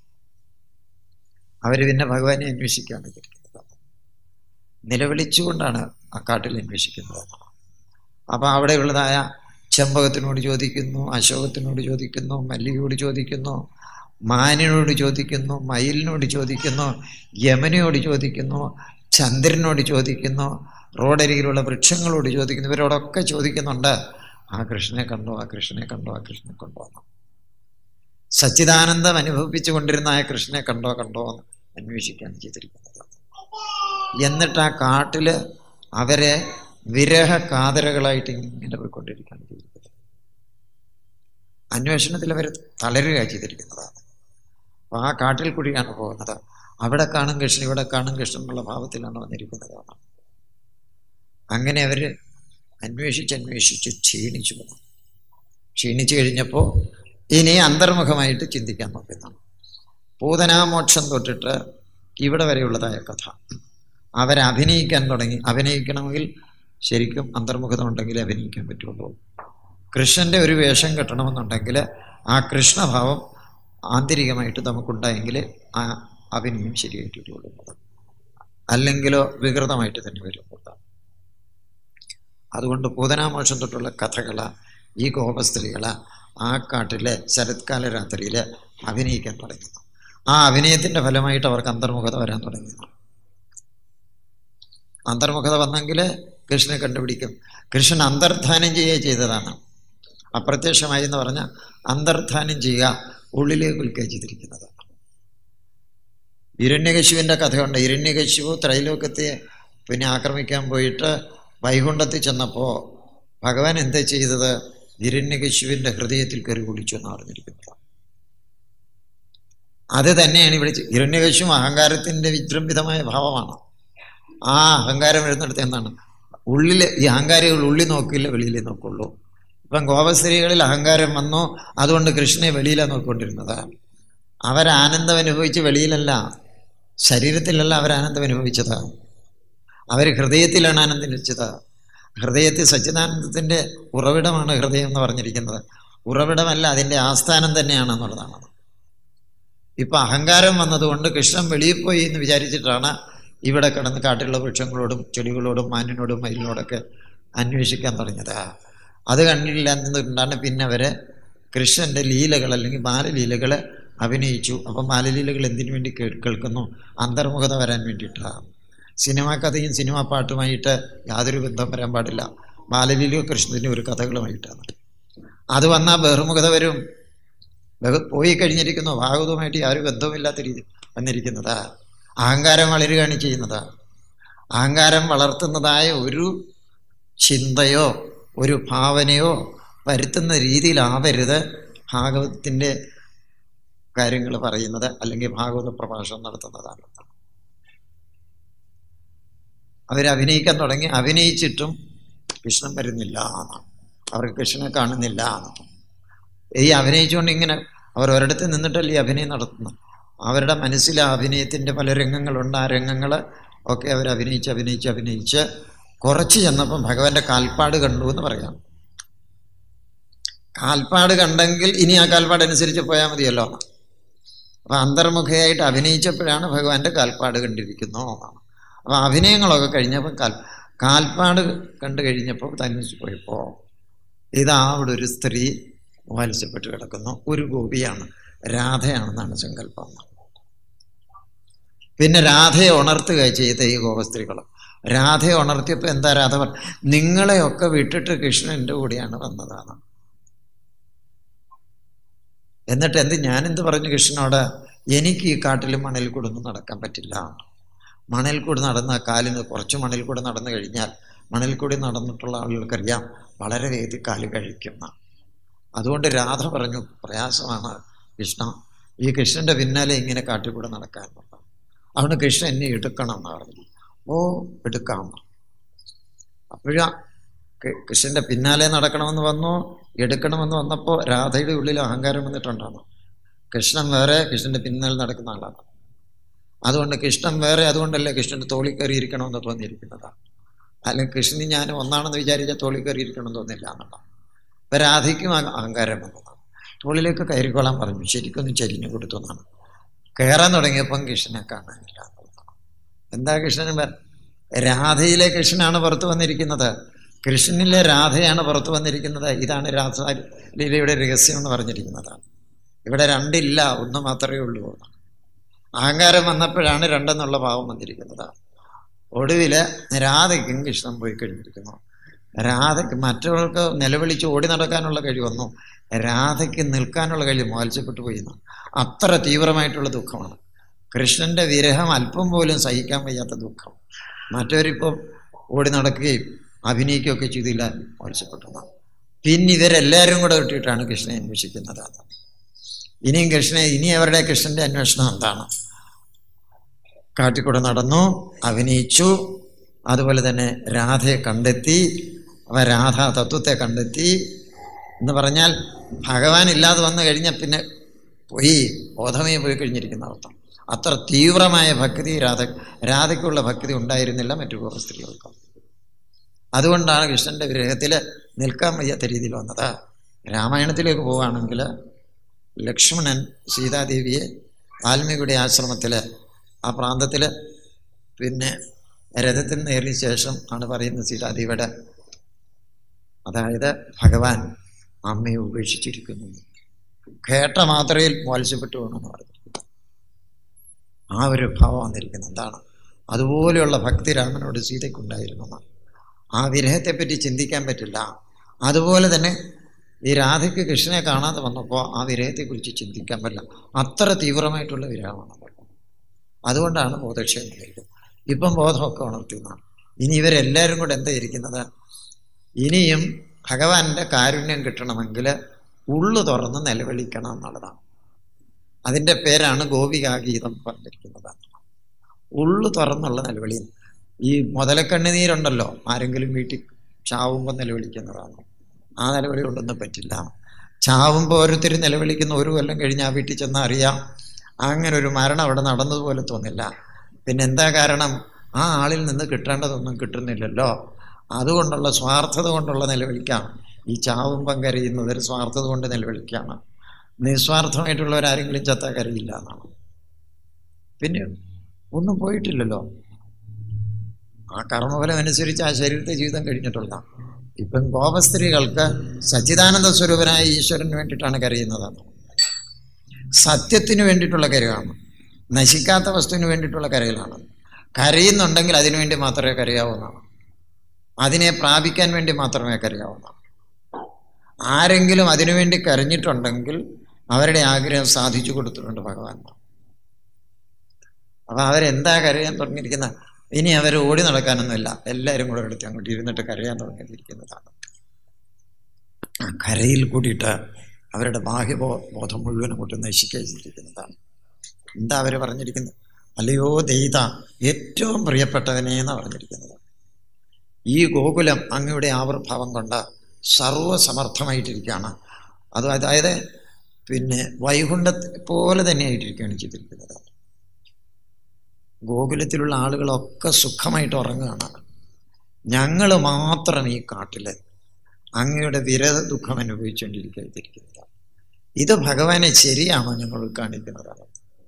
അവർ പിന്നെ ഭഗവാനെ അന്വേഷിക്കുകയാണ് ചെയ്തിരിക്കുന്നത് നിലവിളിച്ചുകൊണ്ടാണ് ആ കാട്ടിൽ അന്വേഷിക്കുന്നത് അപ്പോൾ അവിടെയുള്ളതായ ചെമ്പകത്തിനോട് ചോദിക്കുന്നു അശോകത്തിനോട് ചോദിക്കുന്നു മല്ലികയോട് ചോദിക്കുന്നു മാനിനോട് ചോദിക്കുന്നു മയിലിനോട് ചോദിക്കുന്നു യമനയോട് ചോദിക്കുന്നു ചന്ദ്രനോട് ചോദിക്കുന്നു റോഡരികിലുള്ള വൃക്ഷങ്ങളോട് ചോദിക്കുന്നു ഇവരോടൊക്കെ ചോദിക്കുന്നുണ്ട് ആ കൃഷ്ണനെ കണ്ടോ ആ കൃഷ്ണനെ കണ്ടോ ആ കൃഷ്ണനെ കണ്ടോ എന്ന് സച്ചിദാനന്ദം അനുഭവിച്ചു കൊണ്ടിരുന്ന ആ കൃഷ്ണനെ കണ്ടോ കണ്ടോ എന്ന് അന്വേഷിക്കുകയാണ് ചെയ്തിരിക്കുന്നത് എന്നിട്ട് ആ കാട്ടിൽ അവരെ വിരഹ കാതരകളായിട്ട് ഇങ്ങനെ പോയിക്കൊണ്ടിരിക്കുകയാണ് ചെയ്തിരിക്കുന്നത് അന്വേഷണത്തിൽ അവർ തളരുക ചെയ്തിരിക്കുന്നതാണ് അപ്പോൾ ആ കാട്ടിൽ കൂടിയാണ് പോകുന്നത് അവിടെ കാണും കൃഷ്ണൻ ഇവിടെ കാണും കൃഷ്ണൻ എന്നുള്ള ഭാവത്തിലാണ് വന്നിരിക്കുന്നത് അങ്ങനെ അവർ അന്വേഷിച്ച് അന്വേഷിച്ച് ക്ഷീണിച്ചു വന്നു ക്ഷീണിച്ചു കഴിഞ്ഞപ്പോൾ ഇനി അന്തർമുഖമായിട്ട് ചിന്തിക്കാൻ നോക്കുന്നതാണ് പൂതനാമോക്ഷം തൊട്ടിട്ട് ഇവിടെ വരെയുള്ളതായ കഥ അവരഭിനയിക്കാൻ തുടങ്ങി അഭിനയിക്കണമെങ്കിൽ ശരിക്കും അന്തർമുഖത ഉണ്ടെങ്കിൽ അഭിനയിക്കാൻ പറ്റുള്ളൂ കൃഷ്ണൻ്റെ ഒരു വേഷം കെട്ടണമെന്നുണ്ടെങ്കിൽ ആ കൃഷ്ണഭാവം ആന്തരികമായിട്ട് നമുക്കുണ്ടായെങ്കിൽ ആ അഭിനയം ശരിയായിട്ട് വരുള്ളൂ അല്ലെങ്കിലോ വികൃതമായിട്ട് തന്നെ വരുള്ളൂ അതുകൊണ്ട് പൂതനാമോക്ഷം തൊട്ടുള്ള കഥകൾ ഈ ഗോപസ്ത്രീകൾ ആ കാട്ടിലെ ശരത്കാല രാത്രിയിൽ അഭിനയിക്കാൻ തുടങ്ങുന്നു ആ അഭിനയത്തിൻ്റെ ഫലമായിട്ട് അവർക്ക് അന്തർമുഖത വരാൻ തുടങ്ങുന്നു അന്തർമുഖത വന്നെങ്കിൽ കൃഷ്ണനെ കണ്ടുപിടിക്കും കൃഷ്ണൻ അന്തർധാനം ചെയ്യുക ചെയ്തതാണ് അപ്രത്യക്ഷമായി എന്ന് പറഞ്ഞാൽ അന്തർധാനം ചെയ്യുക ഉള്ളിലേക്ക് വിൽക്കുക ചെയ്തിരിക്കുന്നത് ഹിരണ്യകശുവിൻ്റെ കഥയുണ്ട് ഹിരണ്യകശുവ് ത്രൈലോക്യത്തെ പിന്നെ ആക്രമിക്കാൻ പോയിട്ട് വൈകുണ്ഠത്തിൽ ചെന്നപ്പോൾ ഭഗവാൻ എന്താ ചെയ്തത് ഹിരണ്യകശുവിൻ്റെ ഹൃദയത്തിൽ കയറി കുടിച്ചു എന്ന് അറിഞ്ഞിരിക്കുന്നത് അത് തന്നെയാണ് ഇവിടെ ചെ- ഹിരണ്യകശുവും അഹങ്കാരത്തിൻ്റെ വിജൃംഭിതമായ ഭാവമാണ് ആ അഹങ്കാരം വരുന്നിടത്ത് എന്താണ് ഉള്ളിൽ ഈ അഹങ്കാരികൾ ഉള്ളിൽ നോക്കില്ല വെളിയിലേ നോക്കുള്ളൂ ഇപ്പം ഗോപസ്ത്രീകളിൽ അഹങ്കാരം വന്നു അതുകൊണ്ട് കൃഷ്ണനെ വെളിയിലാണ് നോക്കിക്കൊണ്ടിരുന്നത് അവരാനന്ദം അനുഭവിച്ച് വെളിയിലല്ല ശരീരത്തിലല്ല അവരാനന്ദം അനുഭവിച്ചത് അവർ ഹൃദയത്തിലാണ് ആനന്ദിച്ചത് ഹൃദയത്തിൽ സച്ചിദാനന്ദത്തിൻ്റെ ഉറവിടമാണ് ഹൃദയം എന്ന് പറഞ്ഞിരിക്കുന്നത് ഉറവിടമല്ല അതിൻ്റെ ആസ്ഥാനം തന്നെയാണെന്നുള്ളതാണ് ഇപ്പം അഹങ്കാരം വന്നതുകൊണ്ട് കൃഷ്ണൻ വെളിയിൽ പോയി എന്ന് വിചാരിച്ചിട്ടാണ് ഇവിടെ കിടന്ന് കാട്ടിലുള്ള വൃക്ഷങ്ങളോടും ചെടികളോടും മാനിനോടും മയിലിനോടൊക്കെ അന്വേഷിക്കാൻ തുടങ്ങിയത് അത് കണ്ടില്ല എന്നതുകൊണ്ടാണ് പിന്നെ അവര് കൃഷ്ണന്റെ ലീലകൾ അല്ലെങ്കിൽ ബാലലീലകൾ അഭിനയിച്ചു അപ്പം ബാലലീലകൾ എന്തിനു വേണ്ടി കേ- കേൾക്കുന്നു അന്തർമുഖത വരാൻ വേണ്ടിയിട്ടാണ് സിനിമാ കഥയും സിനിമാ പാട്ടുമായിട്ട് യാതൊരു ബന്ധം വരാൻ പാടില്ല ബാലലീലയോ കൃഷ്ണൻ്റെ ഒരു കഥകളുമായിട്ടാണ് അത് വന്നാൽ ബഹിർമുഖത വരും ബഹു പോയി കഴിഞ്ഞിരിക്കുന്നു ഭാഗവതവുമായിട്ട് യാതൊരു ബന്ധവുമില്ലാത്ത രീതി വന്നിരിക്കുന്നതാ അഹങ്കാരം വളരുകയാണ് ചെയ്യുന്നത് അഹങ്കാരം വളർത്തുന്നതായ ഒരു ചിന്തയോ ഒരു ഭാവനയോ വരുത്തുന്ന രീതിയിലാവരുത് ഭാഗവതത്തിൻ്റെ കാര്യങ്ങൾ പറയുന്നത് അല്ലെങ്കിൽ ഭാഗവത പ്രഭാഷണം നടത്തുന്നതാണ് അവരഭിനയിക്കാൻ തുടങ്ങി അഭിനയിച്ചിട്ടും കൃഷ്ണൻ വരുന്നില്ല എന്നാണ് അവർക്ക് കൃഷ്ണനെ കാണുന്നില്ല എന്നാണ് ഈ അഭിനയിച്ചുകൊണ്ട് ഇങ്ങനെ അവർ ഒരിടത്ത് നിന്നിട്ടല്ലേ ഈ അഭിനയം നടത്തുന്നത് അവരുടെ മനസ്സിലെ അഭിനയത്തിൻ്റെ പല രംഗങ്ങളുണ്ട് ആ രംഗങ്ങൾ ഒക്കെ അവർ അഭിനയിച്ച് അഭിനയിച്ച് അഭിനയിച്ച് കുറച്ച് ചെന്നപ്പം ഭഗവാന്റെ കാൽപ്പാട് കണ്ടു എന്ന് പറയാം കാൽപ്പാട് കണ്ടെങ്കിൽ ഇനി ആ കാൽപ്പാട് അനുസരിച്ച് പോയാൽ മതിയല്ലോ അപ്പം അന്തർമുഖയായിട്ട് അഭിനയിച്ചപ്പോഴാണ് ഭഗവാന്റെ കാൽപ്പാട് കണ്ടിരിക്കുന്നു എന്നാണ് അപ്പം അഭിനയങ്ങളൊക്കെ കഴിഞ്ഞപ്പോൾ കാൽ കാൽപ്പാട് കണ്ടു കഴിഞ്ഞപ്പോൾ തന്നിച്ച് പോയപ്പോൾ ഇതാ അവിടെ ഒരു സ്ത്രീ വാലിച്ചപ്പെട്ട് കിടക്കുന്നു ഒരു ഗോപിയാണ് രാധയാണെന്നാണ് സങ്കല്പം പിന്നെ രാധയെ ഉണർത്തുക ചെയ്ത ഈ ഗോപസ്ത്രീകൾ രാധയെ ഉണർത്തിയപ്പോൾ എന്താ രാധ പറഞ്ഞു നിങ്ങളെയൊക്കെ വിട്ടിട്ട് കൃഷ്ണൻ എൻ്റെ കൂടെയാണ് വന്നതാണ് എന്നിട്ട് എന്ത് ഞാനെന്ത് പറഞ്ഞു കൃഷ്ണനോട് എനിക്ക് ഈ കാട്ടിൽ മണലിൽ കൂടെ ഒന്നും നടക്കാൻ പറ്റില്ല മണലിൽ കൂടെ നടന്ന കാലിന് കുറച്ച് മണലിൽ കൂടെ നടന്നു കഴിഞ്ഞാൽ മണലിൽ കൂടി നടന്നിട്ടുള്ള ആളുകൾക്കറിയാം വളരെ വേഗത്തിൽ കാല് കഴിക്കുന്ന അതുകൊണ്ട് രാധ പറഞ്ഞു പ്രയാസമാണ് കൃഷ്ണ ഈ കൃഷ്ണന്റെ പിന്നാലെ ഇങ്ങനെ കാട്ടിൽ കൂടെ നടക്കാൻ പറഞ്ഞു അതുകൊണ്ട് കൃഷ്ണൻ എന്നെ എടുക്കണം എന്ന് പറഞ്ഞു ഓ എടുക്കാം അപ്പോഴാ കൃഷ്ണന്റെ പിന്നാലെ നടക്കണമെന്ന് വന്നു എടുക്കണമെന്ന് വന്നപ്പോൾ രാധയുടെ ഉള്ളിൽ അഹങ്കാരം വന്നിട്ടുണ്ടാണ് കൃഷ്ണൻ വേറെ കൃഷ്ണന്റെ പിന്നാലെ നടക്കുന്ന ആളാണ് അതുകൊണ്ട് കൃഷ്ണൻ വേറെ അതുകൊണ്ടല്ലേ കൃഷ്ണന്റെ തോളിൽ കയറിയിരിക്കണമെന്ന് തോന്നിയിരിക്കുന്നതാണ് അല്ലെങ്കിൽ കൃഷ്ണൻ ഞാൻ ഒന്നാണെന്ന് വിചാരിച്ച തോളിൽ കയറിയിരിക്കണമെന്ന് തോന്നില്ല എന്നുള്ള ഇപ്പം രാധയ്ക്കും അഹ- അഹങ്കാരം വന്നതാണ് തോളിലേക്ക് കയറിക്കോളാൻ പറഞ്ഞു ശരിക്കൊന്നും ചരിഞ്ഞു കൊടുത്തു എന്നാണ് കയറാൻ തുടങ്ങിയപ്പം കൃഷ്ണനെ കാണാനില്ല എന്നുള്ളതാണ്. എന്താ കൃഷ്ണൻ വേ- രാധയിലെ കൃഷ്ണനാണ് പുറത്തു വന്നിരിക്കുന്നത് കൃഷ്ണനിലെ രാധയാണ് പുറത്തു വന്നിരിക്കുന്നത് ഇതാണ് രാധ ലീലയുടെ രഹസ്യം എന്ന് പറഞ്ഞിരിക്കുന്നതാണ് ഇവിടെ രണ്ടില്ല ഒന്ന് മാത്രമേ ഉള്ളൂ അഹങ്കാരം വന്നപ്പോഴാണ് രണ്ടെന്നുള്ള ഭാവം വന്നിരിക്കുന്നത് ഒടുവില് രാധയ്ക്കും കൃഷ്ണൻ പോയി കഴിഞ്ഞിരിക്കുന്നു രാധയ്ക്ക് മറ്റവർക്ക് നിലവിളിച്ച് ഓടി നടക്കാനുള്ള കഴിവൊന്നും രാധയ്ക്ക് നിൽക്കാനുള്ള കഴിവ് മോൽച്ചപ്പെട്ടു പോയി എന്നാണ്. അത്ര തീവ്രമായിട്ടുള്ള ദുഃഖമാണ് കൃഷ്ണന്റെ വിരഹം അല്പം പോലും സഹിക്കാൻ വയ്യാത്ത ദുഃഖം മറ്റവരിപ്പം ഓടി നടക്കുകയും അഭിനയിക്കുകയൊക്കെ ചെയ്തില്ല മോൽച്ചപ്പെട്ടു എന്നാണ്. പിന്നെ ഇവരെല്ലാവരും കൂടെ കിട്ടിയിട്ടാണ് കൃഷ്ണനെ അന്വേഷിക്കുന്നത് ഇനിയും കൃഷ്ണനെ ഇനി അവരുടെ കൃഷ്ണന്റെ അന്വേഷണം എന്താണ് കാട്ടിക്കൂടെ നടന്നു അഭിനയിച്ചു അതുപോലെ തന്നെ രാധയെ കണ്ടെത്തി അവ രാധ തത്വത്തെ കണ്ടെത്തി എന്ന് പറഞ്ഞാൽ ഭഗവാൻ ഇല്ലാതെ വന്നു കഴിഞ്ഞാൽ പിന്നെ പോയി ബോധമേ പോയി കഴിഞ്ഞിരിക്കുന്ന അർത്ഥം അത്ര തീവ്രമായ ഭക്തി രാധ രാധയ്ക്കുള്ള ഭക്തി ഉണ്ടായിരുന്നില്ല മറ്റു കുറേ സ്ത്രീകൾക്ക് അതുകൊണ്ടാണ് കൃഷ്ണന്റെ വിഗ്രഹത്തിൽ നിൽക്കാൻ വയ്യാത്ത രീതിയിൽ വന്നത് രാമായണത്തിലേക്ക് പോവുകയാണെങ്കിൽ ലക്ഷ്മണൻ സീതാദേവിയെ വാൽമീകിയുടെ ആശ്രമത്തിൽ ആ പ്രാന്തത്തിൽ പിന്നെ രഥത്തിൽ നേറിയ ശേഷം ആണ് പറയുന്നത് സീതാദേവിയുടെ അതായത് ഭഗവാൻ അമ്മയെ ഉപേക്ഷിച്ചിരിക്കുന്നു കേട്ട മാത്രയിൽ മോത്സ്യപ്പെട്ടു വേണമെന്ന് പറഞ്ഞു ആ ഒരു ഭാവം വന്നിരിക്കുന്നത് എന്താണ് അതുപോലെയുള്ള ഭക്തി രാമനോട് സീതയ്ക്കുണ്ടായിരുന്നു എന്നാണ്. ആ വിരഹത്തെപ്പറ്റി ചിന്തിക്കാൻ പറ്റില്ല അതുപോലെ തന്നെ ഈ രാധയ്ക്ക് കൃഷ്ണനെ കാണാതെ വന്നപ്പോൾ ആ വിരഹത്തെക്കുറിച്ച് ചിന്തിക്കാൻ പറ്റില്ല അത്ര തീവ്രമായിട്ടുള്ള വിരഹമാണ് അതുകൊണ്ടാണ് ബോധക്ഷയം വന്നിരിക്കുന്നത് ഇപ്പം ബോധമൊക്കെ ഉണർത്തുന്നതാണ് ഇനി ഇവരെല്ലാവരും കൂടെ എന്താ ഇരിക്കുന്നത് ഇനിയും ഭഗവാന്റെ കാരുണ്യം കിട്ടണമെങ്കിൽ ഉള്ളു തുറന്ന് നിലവിളിക്കണം എന്നുള്ളതാണ് അതിൻ്റെ പേരാണ് ഗോപികാഗീതം പറഞ്ഞിരിക്കുന്നത് ഉള്ളു തുറന്നുള്ള നിലവിളി ഈ മുതലക്കണ്ണുനീരുണ്ടല്ലോ ആരെങ്കിലും വീട്ടിൽ ചാവുമ്പോൾ നിലവിളിക്കുന്നതാണ് ആ നിലവിളി കൊണ്ടൊന്നും പറ്റില്ല ചാവുമ്പോൾ ഓരോരുത്തർ നിലവിളിക്കുന്ന ഒരു കൊല്ലം കഴിഞ്ഞ് ആ വീട്ടിൽ ചെന്നാൽ അറിയാം അങ്ങനെ ഒരു മരണം അവിടെ നടന്നതുപോലെ തോന്നില്ല പിന്നെ എന്താ കാരണം ആ ആളിൽ നിന്ന് കിട്ടേണ്ടതൊന്നും കിട്ടുന്നില്ലല്ലോ അതുകൊണ്ടുള്ള സ്വാർത്ഥത കൊണ്ടുള്ള നിലവിളിക്കാണ് ഈ ചാവുമ്പം കരയുന്നത് ഒരു സ്വാർത്ഥത കൊണ്ട് നിലവിളിക്കാണ് നിസ്വാർത്ഥമായിട്ടുള്ളവരാരെങ്കിലും ചത്താ കരയില്ല എന്നാണ് പിന്നെ ഒന്നും പോയിട്ടില്ലല്ലോ ആ കർമ്മഫലം അനുസരിച്ച് ആ ശരീരത്തെ ജീവിതം കഴിഞ്ഞിട്ടുള്ള ഇപ്പം ഗോപസ്ത്രീകൾക്ക് സച്ചിദാനന്ദ സ്വരൂപനായ ഈശ്വരന് വേണ്ടിയിട്ടാണ് കരയുന്നതാണ് സത്യത്തിന് വേണ്ടിയിട്ടുള്ള കരയാണ് നശിക്കാത്ത വസ്തുവിന് വേണ്ടിയിട്ടുള്ള കരയിലാണ് കരയുന്നുണ്ടെങ്കിൽ അതിനുവേണ്ടി മാത്രമേ കരയാവുന്നതാണ് അതിനെ പ്രാപിക്കാൻ വേണ്ടി മാത്രമേ കരയാവുന്നതാണ് ആരെങ്കിലും അതിനുവേണ്ടി കരഞ്ഞിട്ടുണ്ടെങ്കിൽ അവരുടെ ആഗ്രഹം സാധിച്ചു കൊടുത്തിട്ടുണ്ട് ഭഗവാൻ അപ്പൊ അവരെന്താ കരയാൻ തുടങ്ങിയിരിക്കുന്ന ഇനി അവർ ഓടി നടക്കാനൊന്നുമില്ല എല്ലാവരും കൂടെ എടുത്ത് അങ്ങോട്ട് ഇരുന്നിട്ട് കരയാൻ തുടങ്ങിയിരിക്കുന്നതാണ് ആ കരയിൽ കൂടിയിട്ട് അവരുടെ ബാഹ്യബോ ബോധം മുഴുവൻ അങ്ങോട്ട് നശിക്കാതിരിക്കുന്നതാണ് എന്താ അവർ പറഞ്ഞിരിക്കുന്നത് അല്ലയോ ദൈത ഏറ്റവും പ്രിയപ്പെട്ടവനെ എന്നാണ് പറഞ്ഞിരിക്കുന്നത് ഈ ഗോകുലം അങ്ങയുടെ ആവിർഭാവം കൊണ്ട് സർവസമർത്ഥമായിട്ടിരിക്കുകയാണ് അത് അതായത് പിന്നെ വൈകുണ്ഠത്തെ പോലെ തന്നെയായിട്ടിരിക്കുകയാണ് ചെയ്തിരിക്കുന്നത് ഗോകുലത്തിലുള്ള ആളുകളൊക്കെ സുഖമായിട്ട് ഉറങ്ങുകയാണ് ഞങ്ങൾ മാത്രം ഈ കാട്ടിൽ അങ്ങയുടെ വിരത ദുഃഖം അനുഭവിച്ചുകൊണ്ടിരിക്കുന്നത് ഇത് ഭഗവാനെ ശരിയാണോ ഞങ്ങൾ കാണിക്കുന്നത്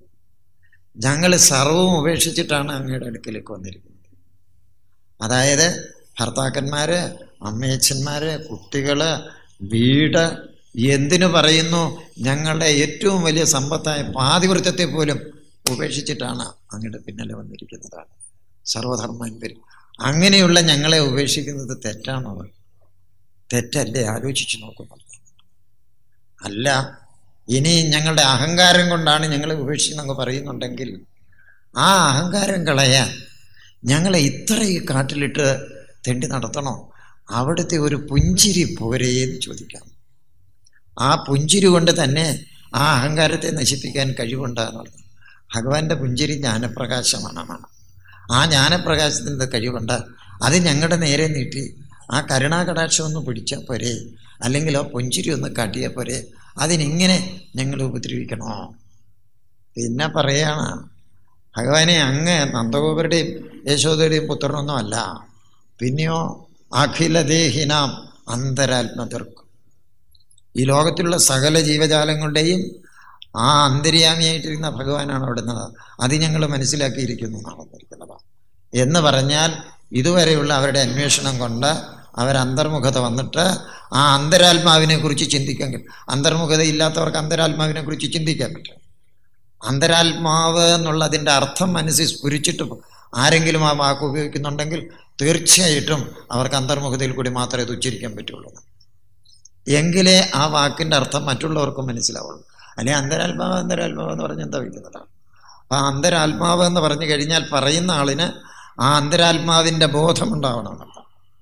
ഞങ്ങൾ സർവവും ഉപേക്ഷിച്ചിട്ടാണ് അങ്ങയുടെ അടുക്കിലേക്ക് വന്നിരിക്കുന്നത് അതായത് ഭർത്താക്കന്മാര് അമ്മയച്ഛന്മാര് കുട്ടികള് വീട് എന്തിനു പറയുന്നു ഞങ്ങളുടെ ഏറ്റവും വലിയ സമ്പത്തായ പാതിവൃത്യത്തെ പോലും ഉപേക്ഷിച്ചിട്ടാണ് അങ്ങയുടെ പിന്നാലെ വന്നിരിക്കുന്നതാണ് സർവധർമ്മൻപർ അങ്ങനെയുള്ള ഞങ്ങളെ ഉപേക്ഷിക്കുന്നത് തെറ്റാണോ തെറ്റല്ലേ ആലോചിച്ചു നോക്കുന്നത് അല്ല ഇനി ഞങ്ങളുടെ അഹങ്കാരം കൊണ്ടാണ് ഞങ്ങളെ ഉപേക്ഷിക്കുന്നങ്ങ് പറയുന്നുണ്ടെങ്കിൽ ആ അഹങ്കാരം കളയാൻ ഞങ്ങളെ ഇത്ര ഈ കാട്ടിലിട്ട് തെണ്ടി നടത്തണോ അവിടുത്തെ ഒരു പുഞ്ചിരി പോരേ എന്ന് ചോദിക്കാം ആ പുഞ്ചിരി കൊണ്ട് തന്നെ ആ അഹങ്കാരത്തെ നശിപ്പിക്കാൻ കഴിവുണ്ടാകുന്നത് ഭഗവാന്റെ പുഞ്ചിരി ജ്ഞാനപ്രകാശമാണ് ആ ജ്ഞാനപ്രകാശത്തിൻ്റെ കഴിവുണ്ട് അത് ഞങ്ങളുടെ നേരെ നീട്ടി ആ കരുണാകടാക്ഷം ഒന്ന് പിടിച്ചാൽ പോരെ അല്ലെങ്കിൽ ആ പുഞ്ചിരി ഒന്ന് കാട്ടിയാൽ പോരെ അതിനിങ്ങനെ ഞങ്ങൾ ഉപദ്രവിക്കണോ പിന്നെ പറയാണ് ഭഗവാനെ അങ്ങ് നന്ദഗോപരുടെയും യശോദയുടെയും പുത്രനൊന്നും അല്ല പിന്നെയോ അഖിലദേഹിനാം അന്തരാത്മതർക്കും ഈ ലോകത്തിലുള്ള സകല ജീവജാലങ്ങളുടെയും ആ അന്തര്യാമിയായിട്ടിരുന്ന ഭഗവാനാണ് അവിടുന്ന് അത് ഞങ്ങൾ മനസ്സിലാക്കിയിരിക്കുന്നു എന്നാണ് പറഞ്ഞിരിക്കുന്നത് എന്ന് പറഞ്ഞാൽ ഇതുവരെയുള്ള അവരുടെ അന്വേഷണം കൊണ്ട് അവർ അന്തർമുഖത വന്നിട്ട് ആ അന്തരാത്മാവിനെ കുറിച്ച് ചിന്തിക്കാൻ അന്തർമുഖത ഇല്ലാത്തവർക്ക് അന്തരാത്മാവിനെ കുറിച്ച് ചിന്തിക്കാൻ പറ്റും അന്തരാത്മാവ് എന്നുള്ളതിൻ്റെ അർത്ഥം മനസ്സിൽ സ്ഫുരിച്ചിട്ട് ആരെങ്കിലും ആ വാക്ക് ഉപയോഗിക്കുന്നുണ്ടെങ്കിൽ തീർച്ചയായിട്ടും അവർക്ക് അന്തർമുഖതയിൽ കൂടി മാത്രമേ ഇത് ഉച്ചരിക്കാൻ പറ്റുള്ളൂ എങ്കിലേ ആ വാക്കിൻ്റെ അർത്ഥം മറ്റുള്ളവർക്കും മനസ്സിലാവുള്ളൂ അല്ലെ അന്തരാത്മാവ് അന്തരാത്മാവ് എന്ന് പറഞ്ഞ് എന്താ വയ്ക്കുന്നതാണ് അപ്പം ആ അന്തരാത്മാവ് എന്ന് പറഞ്ഞു കഴിഞ്ഞാൽ പറയുന്ന ആളിന് ആ അന്തരാത്മാവിൻ്റെ ബോധം ഉണ്ടാവണമെന്നല്ല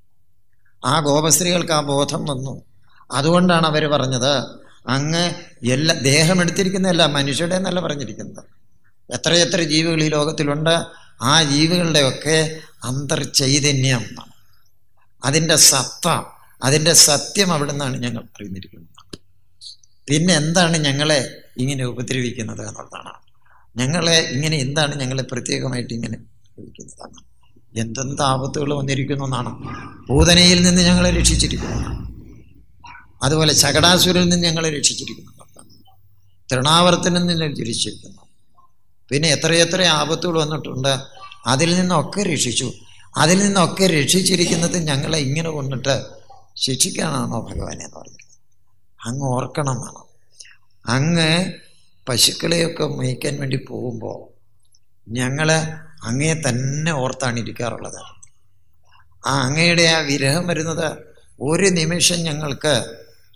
ആ ഗോപസ്ത്രീകൾക്ക് ആ ബോധം വന്നു അതുകൊണ്ടാണ് അവർ പറഞ്ഞത് അങ്ങ് എല്ലാ ദേഹം എടുത്തിരിക്കുന്നതല്ല മനുഷ്യരുടെ എന്നല്ല പറഞ്ഞിരിക്കുന്നത് എത്രയെത്ര ജീവികൾ ഈ ലോകത്തിലുണ്ട് ആ ജീവികളുടെയൊക്കെ അന്തർചൈതന്യം അതിൻ്റെ സത്ത അതിൻ്റെ സത്യം അവിടെ നിന്നാണ് ഞങ്ങൾ അറിഞ്ഞിരിക്കുന്നത് പിന്നെ എന്താണ് ഞങ്ങളെ ഇങ്ങനെ ഉപദ്രവിക്കുന്നത് എന്നുള്ളതാണ് ഞങ്ങളെ ഇങ്ങനെ എന്താണ് ഞങ്ങളെ പ്രത്യേകമായിട്ട് ഇങ്ങനെ ഉപദ്രവിക്കുന്നതാണ് എന്തെന്ത് ആപത്തുകൾ വന്നിരിക്കുന്നു എന്നാണ് പൂതനയിൽ നിന്ന് ഞങ്ങളെ രക്ഷിച്ചിരിക്കുന്നു അതുപോലെ ചകടാസുരിൽ നിന്ന് ഞങ്ങളെ രക്ഷിച്ചിരിക്കുന്നു തൃണാവർത്തനിൽ നിന്ന് രക്ഷിച്ചിരിക്കുന്നു പിന്നെ എത്രയെത്ര ആപത്തുകൾ വന്നിട്ടുണ്ട് അതിൽ നിന്നൊക്കെ രക്ഷിച്ചു അതിൽ നിന്നൊക്കെ രക്ഷിച്ചിരിക്കുന്നത് ഞങ്ങളെ ഇങ്ങനെ കൊണ്ടിട്ട് ശിക്ഷിക്കാനാണോ ഭഗവാനെ എന്ന് പറഞ്ഞത് അങ്ങ് ഓർക്കണം എന്നാണ് അങ്ങ് പശുക്കളെയൊക്കെ മേയ്ക്കാൻ വേണ്ടി പോകുമ്പോൾ ഞങ്ങൾ അങ്ങയെ തന്നെ ഓർത്താണ് ഇരിക്കാറുള്ളത് ആ അങ്ങയുടെ ആ വിരഹം വരുന്നത് ഒരു നിമിഷം ഞങ്ങൾക്ക്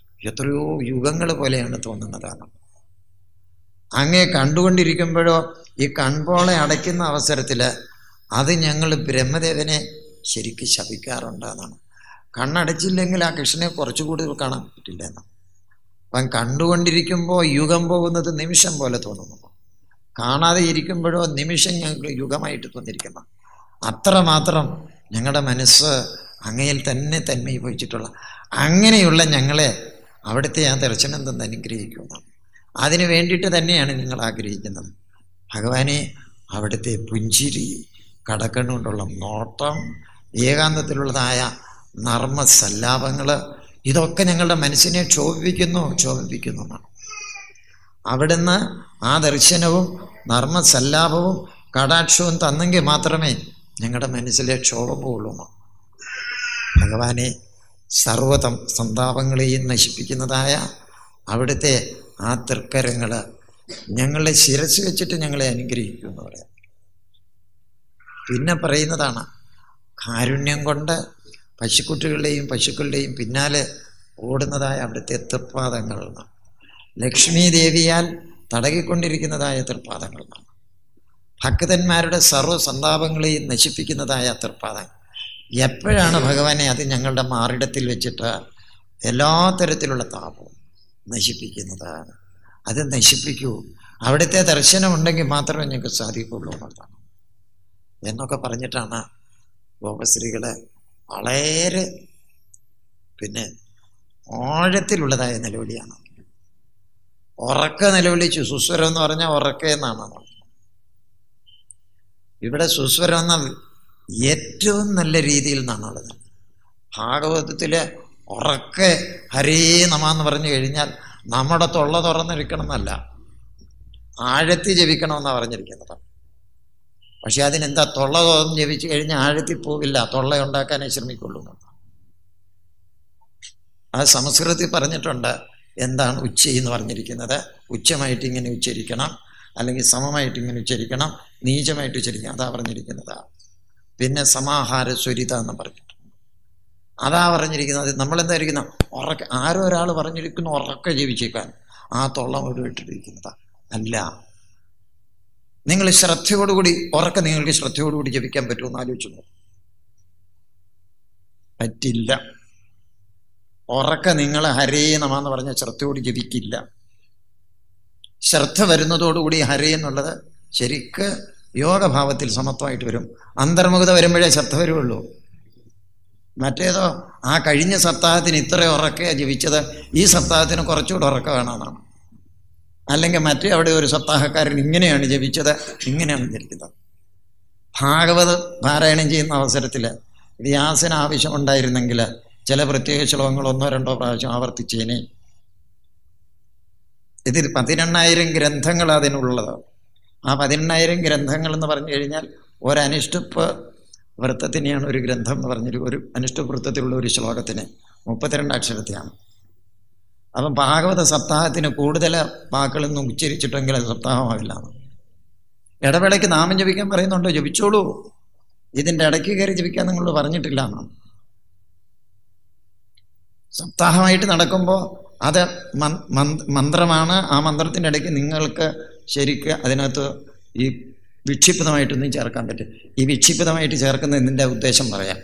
എത്രയോ യുഗങ്ങൾ പോലെയാണ് തോന്നുന്നതാണ് അങ്ങയെ കണ്ടുകൊണ്ടിരിക്കുമ്പോഴോ ഈ കൺപോളെ അടയ്ക്കുന്ന അവസരത്തിൽ അത് ഞങ്ങൾ ബ്രഹ്മദേവനെ ശരിക്കും ശപിക്കാറുണ്ട് എന്നാണ് കണ്ണടച്ചില്ലെങ്കിൽ ആ കൃഷ്ണനെ കുറച്ചുകൂടി കാണാൻ പറ്റില്ല എന്നാണ് അപ്പം കണ്ടുകൊണ്ടിരിക്കുമ്പോൾ യുഗം പോകുന്നത് നിമിഷം പോലെ തോന്നുന്നു കാണാതെ ഇരിക്കുമ്പോഴോ നിമിഷം ഞങ്ങൾക്ക് യുഗമായിട്ട് തോന്നിയിരിക്കുന്നു അത്രമാത്രം ഞങ്ങളുടെ മനസ്സ് അങ്ങയിൽ തന്നെ തന്മയിപ്പിച്ചിട്ടുള്ള അങ്ങനെയുള്ള ഞങ്ങളെ അവിടുത്തെ ആ ദർശനം തന്നെ അനുഗ്രഹിക്കുന്നതാണ് അതിനു വേണ്ടിയിട്ട് തന്നെയാണ് നിങ്ങൾ ആഗ്രഹിക്കുന്നത് ഭഗവാനെ അവിടുത്തെ പുഞ്ചിരി കടക്കണ്ണുകൊണ്ടുള്ള നോട്ടം ഏകാന്തത്തിലുള്ളതായ നർമ്മസല്ലാപങ്ങൾ ഇതൊക്കെ ഞങ്ങളുടെ മനസ്സിനെ ക്ഷോഭിപ്പിക്കുന്നു ക്ഷോഭിപ്പിക്കുന്നു എന്നാണ് അവിടുന്ന് ആ ദർശനവും നർമ്മസല്ലാപവും കടാക്ഷവും തന്നെങ്കിൽ മാത്രമേ ഞങ്ങളുടെ മനസ്സിലെ ക്ഷോഭം പോകുള്ളൂ ഭഗവാനെ സർവതം സന്താപങ്ങളെയും നശിപ്പിക്കുന്നതായ അവിടുത്തെ ആ തൃക്കരങ്ങൾ ഞങ്ങളെ ശിരസ് വെച്ചിട്ട് ഞങ്ങളെ അനുഗ്രഹിക്കും എന്ന് പറയാം പിന്നെ പറയുന്നതാണ് കാരുണ്യം കൊണ്ട് പശുക്കുട്ടികളുടെയും പശുക്കളുടെയും പിന്നാലെ ഓടുന്നതായ അവിടുത്തെ തൃപ്പാദങ്ങൾ ലക്ഷ്മി ദേവിയാൽ തടകിക്കൊണ്ടിരിക്കുന്നതായ തൃപ്പാദങ്ങൾ ഭക്തന്മാരുടെ സർവ്വ സന്താപങ്ങളെയും നശിപ്പിക്കുന്നതായ തൃപ്പാദങ്ങൾ എപ്പോഴാണ് ഭഗവാനെ അത് ഞങ്ങളുടെ മാറിടത്തിൽ വെച്ചിട്ട് എല്ലാ തരത്തിലുള്ള താപവും നശിപ്പിക്കുന്നത് അത് നശിപ്പിക്കൂ അവിടുത്തെ ദർശനമുണ്ടെങ്കിൽ മാത്രമേ ഞങ്ങൾക്ക് സാധിക്കുള്ളൂ എന്നുള്ളതാണ് എന്നൊക്കെ പറഞ്ഞിട്ടാണ് ഗോപശ്രീകള് വളരെ പിന്നെ ആഴത്തിലുള്ളതായ നിലവിളിയാണ് ഉറക്ക നിലവിളിച്ചു സുസ്വരം എന്ന് പറഞ്ഞാൽ ഉറക്ക എന്നാണ് ഇവിടെ സുസ്വരം എന്ന ഏറ്റവും നല്ല രീതിയിൽ നിന്നാണുള്ളത് ഭാഗവതത്തിലെ ഉറക്കെ ഹരേ നമ എന്ന് പറഞ്ഞു കഴിഞ്ഞാൽ നമ്മുടെ തൊള്ള തുറന്നിരിക്കണം എന്നല്ല ആഴത്തി ജപിക്കണമെന്നാണ് പറഞ്ഞിരിക്കുന്നത് പക്ഷെ അതിനെന്താ തൊള്ള തുറന്ന് ജപിച്ചു കഴിഞ്ഞാൽ ആഴത്തിൽ പോവില്ല തൊള്ള ഉണ്ടാക്കാനേ ശ്രമിക്കുള്ളൂ അത് സംസ്കൃതത്തിൽ പറഞ്ഞിട്ടുണ്ട് എന്താണ് ഉച്ച എന്ന് പറഞ്ഞിരിക്കുന്നത് ഉച്ചമായിട്ട് ഇങ്ങനെ ഉച്ചരിക്കണം അല്ലെങ്കിൽ സമമായിട്ട് ഇങ്ങനെ ഉച്ചരിക്കണം നീചമായിട്ട് ഉച്ചരിക്കണം അതാ പറഞ്ഞിരിക്കുന്നത് പിന്നെ സമാഹാര സ്വരിത എന്ന് പറഞ്ഞിട്ടുണ്ട് അതാ പറഞ്ഞിരിക്കുന്നത് നമ്മൾ എന്തായിരിക്കുന്ന ഉറക്ക ആരോ ഒരാൾ പറഞ്ഞിരിക്കുന്നു ഉറക്ക ജീവിച്ചേക്കാൻ ആ തൊള്ള മുഴുവൻ ഇട്ടിരിക്കുന്നതാ അല്ല നിങ്ങൾ ശ്രദ്ധയോടുകൂടി ഉറക്ക നിങ്ങൾക്ക് ശ്രദ്ധയോടുകൂടി ജപിക്കാൻ പറ്റുമെന്ന് ആലോചിച്ചു പറ്റില്ല ഉറക്ക നിങ്ങൾ ഹരേ നമ എന്ന് പറഞ്ഞ ശ്രദ്ധയോട് ജപിക്കില്ല ശ്രദ്ധ വരുന്നതോടുകൂടി ഹരേ എന്നുള്ളത് ശരിക്ക് യോഗഭാവത്തിൽ സമത്വമായിട്ട് വരും അന്തർമുഖത വരുമ്പോഴേ ശ്രദ്ധ വരുള്ളൂ മറ്റേതോ ആ കഴിഞ്ഞ സപ്താഹത്തിന് ഇത്ര ഉറക്കെ ജപിച്ചത് ഈ സപ്താഹത്തിന് കുറച്ചുകൂടെ ഉറക്ക വേണമെന്നാണ് അല്ലെങ്കിൽ മറ്റേ അവിടെ ഒരു സപ്താഹക്കാരൻ ഇങ്ങനെയാണ് ജപിച്ചത് ഇങ്ങനെയാണ് ജപിക്കുന്നത് ഭാഗവത പാരായണം ചെയ്യുന്ന അവസരത്തിൽ വ്യാസന ആവശ്യമുണ്ടായിരുന്നെങ്കിൽ ചില പ്രത്യേക ശ്ലോകങ്ങൾ ഒന്നോ രണ്ടോ പ്രാവശ്യം ആവർത്തിച്ചേനെ ഇതിൽ പതിനെണ്ണായിരം ഗ്രന്ഥങ്ങൾ അതിനുള്ളത് ആ പതിനെണ്ണായിരം ഗ്രന്ഥങ്ങൾ എന്ന് പറഞ്ഞു കഴിഞ്ഞാൽ ഒരനുഷ്ടുപ്പ് വൃത്തത്തിനെയാണ് ഒരു ഗ്രന്ഥം എന്ന് പറഞ്ഞൊരു ഒരു അനുഷ്ടുപ്പ് വൃത്തത്തിലുള്ള ഒരു ശ്ലോകത്തിന് മുപ്പത്തിരണ്ട് അക്ഷരത്തെയാണ് അപ്പം ഭാഗവത സപ്താഹത്തിന് കൂടുതൽ വാക്കുകളൊന്നും ഉച്ചരിച്ചിട്ടെങ്കിൽ അത് സപ്താഹമാവില്ല ഇടവേളയ്ക്ക് നാമം ജപിക്കാൻ പറയുന്നുണ്ടോ ജപിച്ചോളൂ ഇതിൻ്റെ ഇടയ്ക്ക് കയറി ജപിക്കാൻ നിങ്ങളോട് പറഞ്ഞിട്ടില്ല എന്നാണ് സപ്താഹമായിട്ട് നടക്കുമ്പോൾ അത് മന്ത്രമാണ് ആ മന്ത്രത്തിൻ്റെ ഇടയ്ക്ക് നിങ്ങൾക്ക് ശരിക്ക് അതിനകത്ത് ഈ വിക്ഷിപ്തമായിട്ടൊന്നും ചേർക്കാൻ പറ്റും ഈ വിക്ഷിപ്തമായിട്ട് ചേർക്കുന്ന ഇതിൻ്റെ ഉദ്ദേശം പറയാം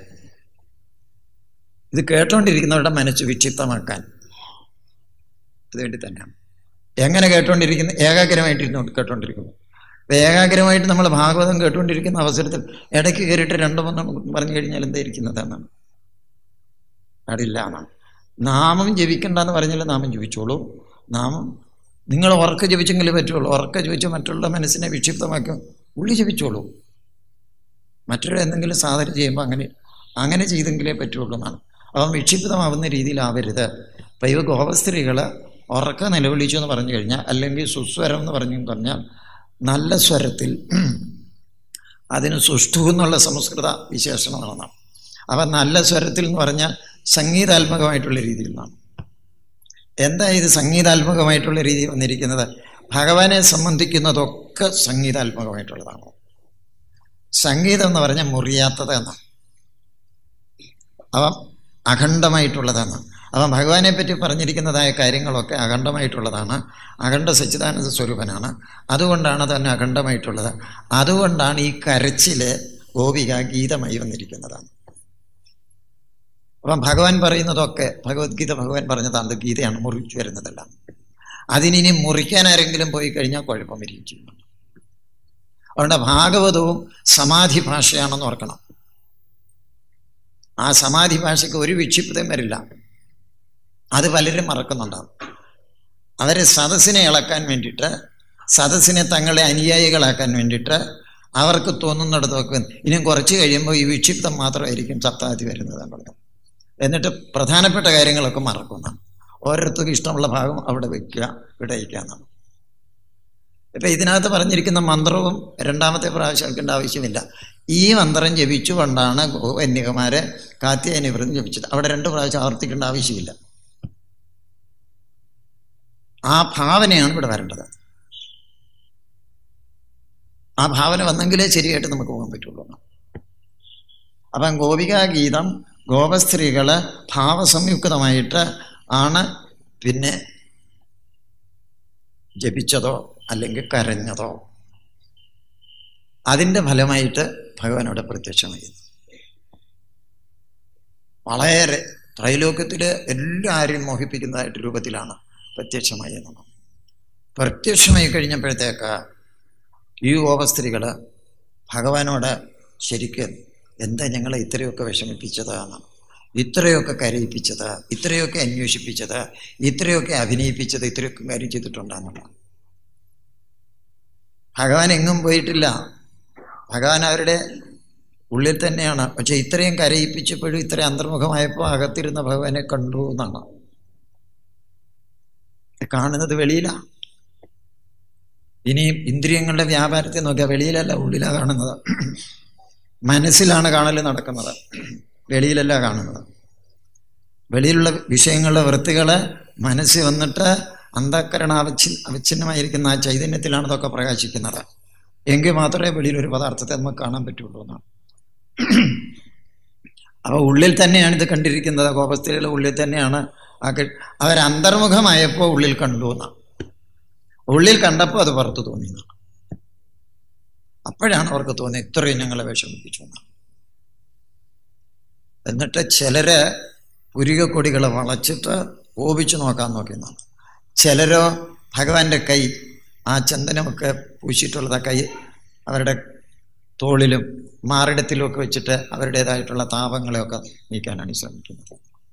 ഇത് കേട്ടോണ്ടിരിക്കുന്നവരുടെ മനസ്സ് വിക്ഷിപ്തമാക്കാൻ അതുവേണ്ടി തന്നെയാണ് എങ്ങനെ കേട്ടോണ്ടിരിക്കുന്ന ഏകാഗ്രമായിട്ടിരുന്നു കേട്ടോണ്ടിരിക്കുന്നു അപ്പം ഏകാഗ്രമായിട്ട് നമ്മൾ ഭാഗവതം കേട്ടുകൊണ്ടിരിക്കുന്ന അവസരത്തിൽ ഇടയ്ക്ക് കയറിയിട്ട് രണ്ടു മൂന്നും പറഞ്ഞു കഴിഞ്ഞാൽ എന്തായിരിക്കുന്നത് എന്നാണ് പാടില്ല എന്നാണ് നാമം ജപിക്കണ്ടെന്ന് പറഞ്ഞാൽ നാമം ജപിച്ചോളൂ നാമം നിങ്ങൾ ഉറക്ക ജപിച്ചെങ്കിലേ പറ്റുള്ളൂ ഉറക്ക ജപിച്ച് മറ്റുള്ള മനസ്സിനെ വിക്ഷിപ്തമാക്കി ഉള്ളി ജപിച്ചോളൂ മറ്റൊരു എന്തെങ്കിലും സാധന ചെയ്യുമ്പോൾ അങ്ങനെ അങ്ങനെ ചെയ്തെങ്കിലേ പറ്റുള്ളൂ എന്നാണ് അവൻ വിക്ഷിപ്തമാവുന്ന രീതിയിലാവരുത് അപ്പം ഇവ ഗോപസ്ത്രീകൾ ഉറക്ക നിലവിളിച്ചു എന്ന് പറഞ്ഞു കഴിഞ്ഞാൽ അല്ലെങ്കിൽ സുസ്വരം എന്ന് പറഞ്ഞു പറഞ്ഞാൽ നല്ല സ്വരത്തിൽ അതിന് സുഷ്ഠു എന്നുള്ള സംസ്കൃത വിശേഷണമാണ് അപ്പം നല്ല സ്വരത്തിൽ എന്ന് പറഞ്ഞാൽ സംഗീതാത്മകമായിട്ടുള്ള രീതിയിൽ നിന്നാണ് എന്താ ഇത് സംഗീതാത്മകമായിട്ടുള്ള രീതി വന്നിരിക്കുന്നത് ഭഗവാനെ സംബന്ധിക്കുന്നതൊക്കെ സംഗീതാത്മകമായിട്ടുള്ളതാണ് സംഗീതം എന്ന് പറഞ്ഞാൽ മുറിയാത്തത് എന്നാണ് അപ്പം അഖണ്ഡമായിട്ടുള്ളതാണ് അപ്പം ഭഗവാനെ പറ്റി പറഞ്ഞിരിക്കുന്നതായ കാര്യങ്ങളൊക്കെ അഖണ്ഡമായിട്ടുള്ളതാണ് അഖണ്ഡ സച്ചിദാനന്ദ സ്വരൂപനാണ് അതുകൊണ്ടാണ് തന്നെ അഖണ്ഡമായിട്ടുള്ളത് അതുകൊണ്ടാണ് ഈ കരച്ചില് ഗോപിക ഗീതമായി വന്നിരിക്കുന്നതാണ് അപ്പം ഭഗവാൻ പറയുന്നതൊക്കെ ഭഗവത്ഗീത ഭഗവാൻ പറഞ്ഞതാണ് ഗീതയാണ് മുറിച്ചു വരുന്നതെല്ലാം അതിനി മുറിക്കാൻ ആരെങ്കിലും പോയി കഴിഞ്ഞാൽ കുഴപ്പം വരികയും ചെയ്യും അതുകൊണ്ട് ഭാഗവതവും സമാധി ഭാഷയാണെന്ന് ഓർക്കണം ആ സമാധി ഭാഷയ്ക്ക് ഒരു വിക്ഷിപ്തയും വരില്ല അത് പലരും മറക്കുന്നുണ്ടാവും അവരെ സദസ്സിനെ ഇളക്കാൻ വേണ്ടിയിട്ട് സദസ്സിനെ തങ്ങളെ അനുയായികളാക്കാൻ വേണ്ടിയിട്ട് അവർക്ക് തോന്നുന്നിടത്തൊക്കെ ഇനിയും കുറച്ച് കഴിയുമ്പോൾ ഈ വിക്ഷിപ്തം മാത്രമായിരിക്കും സപ്താഹത്തി വരുന്നത് എന്നുള്ളത് എന്നിട്ട് പ്രധാനപ്പെട്ട കാര്യങ്ങളൊക്കെ മറക്കുന്ന ഓരോരുത്തർക്കും ഇഷ്ടമുള്ള ഭാഗം അവിടെ വയ്ക്കുക ഇവിടെ വയ്ക്കുക എന്നാണ് ഇപ്പം ഇതിനകത്ത് പറഞ്ഞിരിക്കുന്ന മന്ത്രവും രണ്ടാമത്തെ പ്രാവശ്യം എടുക്കേണ്ട ആവശ്യമില്ല ഈ മന്ത്രം ജപിച്ചുകൊണ്ടാണ് ഗോവന്യകമാരെ കാത്യായനി വ്രതം ജപിച്ചത് അവിടെ രണ്ട് പ്രാവശ്യം ആവർത്തിക്കേണ്ട ആവശ്യമില്ല ആ ഭാവനയാണ് ഇവിടെ വരേണ്ടത് ആ ഭാവന വന്നെങ്കിലേ ശരിയായിട്ട് നമുക്ക് പോകാൻ പറ്റുള്ളൂ അപ്പം ഗോപികാ ഗീതം ഗോപസ്ത്രീകള് ഭാവസംയുക്തമായിട്ട് ആണ് പിന്നെ ജപിച്ചതോ അല്ലെങ്കിൽ കരഞ്ഞതോ അതിൻ്റെ ഫലമായിട്ട് ഭഗവാൻ അവിടെ പ്രത്യക്ഷമായി വളരെ ത്രൈലോക്യത്തിൽ എല്ലാവരെയും മോഹിപ്പിക്കുന്നതായിട്ട് രൂപത്തിലാണ് പ്രത്യക്ഷമായി എന്നുള്ളത് പ്രത്യക്ഷമായി കഴിഞ്ഞപ്പോഴത്തേക്ക് ഈ ഗോപസ്ത്രീകൾ ഭഗവാനോട് ശരിക്കും എന്താ ഞങ്ങളെ ഇത്രയൊക്കെ വിഷമിപ്പിച്ചതാണ് ഇത്രയൊക്കെ കരയിപ്പിച്ചത് ഇത്രയൊക്കെ അന്വേഷിപ്പിച്ചത് ഇത്രയൊക്കെ അഭിനയിപ്പിച്ചത് ഇത്രയൊക്കെ കാര്യം ചെയ്തിട്ടുണ്ടെന്നുള്ള ഭഗവാൻ എങ്ങും പോയിട്ടില്ല ഭഗവാൻ അവരുടെ ഉള്ളിൽ തന്നെയാണ് പക്ഷെ ഇത്രയും കരയിപ്പിച്ചപ്പോഴും ഇത്രയും അന്തർമുഖമായപ്പോൾ അകത്തിരുന്ന ഭഗവാനെ കണ്ടു എന്നാണ് കാണുന്നത് വെളിയിലാണ് ഇനി ഇന്ദ്രിയങ്ങളുടെ വ്യാപാരത്തെ നോക്കിയാൽ വെളിയിലല്ല ഉള്ളിലാണ് കാണുന്നത് മനസ്സിലാണ് കാണൽ നടക്കുന്നത് വെളിയിലല്ല കാണുന്നത് വെളിയിലുള്ള വിഷയങ്ങളുടെ വൃത്തികൾ മനസ്സിൽ വന്നിട്ട് അന്ധക്കരണ അവച്ചി അവച്ഛിന്നമായിരിക്കുന്ന ആ ചൈതന്യത്തിലാണ് ഇതൊക്കെ പ്രകാശിക്കുന്നത് എങ്കിൽ മാത്രമേ വെളിയിൽ ഒരു പദാർത്ഥത്തെ നമുക്ക് കാണാൻ പറ്റുള്ളൂ എന്നാണ് അപ്പോൾ ഉള്ളിൽ തന്നെയാണ് ഇത് കണ്ടിരിക്കുന്നത് ഗോപസ്ഥിതിയുടെ ഉള്ളിൽ തന്നെയാണ് ആ അവർ അന്തർമുഖമായപ്പോൾ ഉള്ളിൽ കണ്ടു എന്നാണ് ഉള്ളിൽ കണ്ടപ്പോൾ അത് പുറത്തു തോന്നി എന്നാണ് അപ്പോഴാണ് അവർക്ക് തോന്നിയത് ഇത്രയും ഞങ്ങളെ വിഷമിപ്പിച്ചു എന്നാണ് എന്നിട്ട് ചിലര് പുരികക്കൊടികളെ വളച്ചിട്ട് ഓപിച്ചു നോക്കാൻ നോക്കിയെന്നാണ് ചിലരോ ഭഗവാന്റെ കൈ ആ ചന്ദനമൊക്കെ പൂശിയിട്ടുള്ളത് ആ കൈ അവരുടെ തോളിലും മാറിടത്തിലുമൊക്കെ വെച്ചിട്ട് അവരുടേതായിട്ടുള്ള താപങ്ങളെയൊക്കെ നീക്കാനാണ് ശ്രമിക്കുന്നത്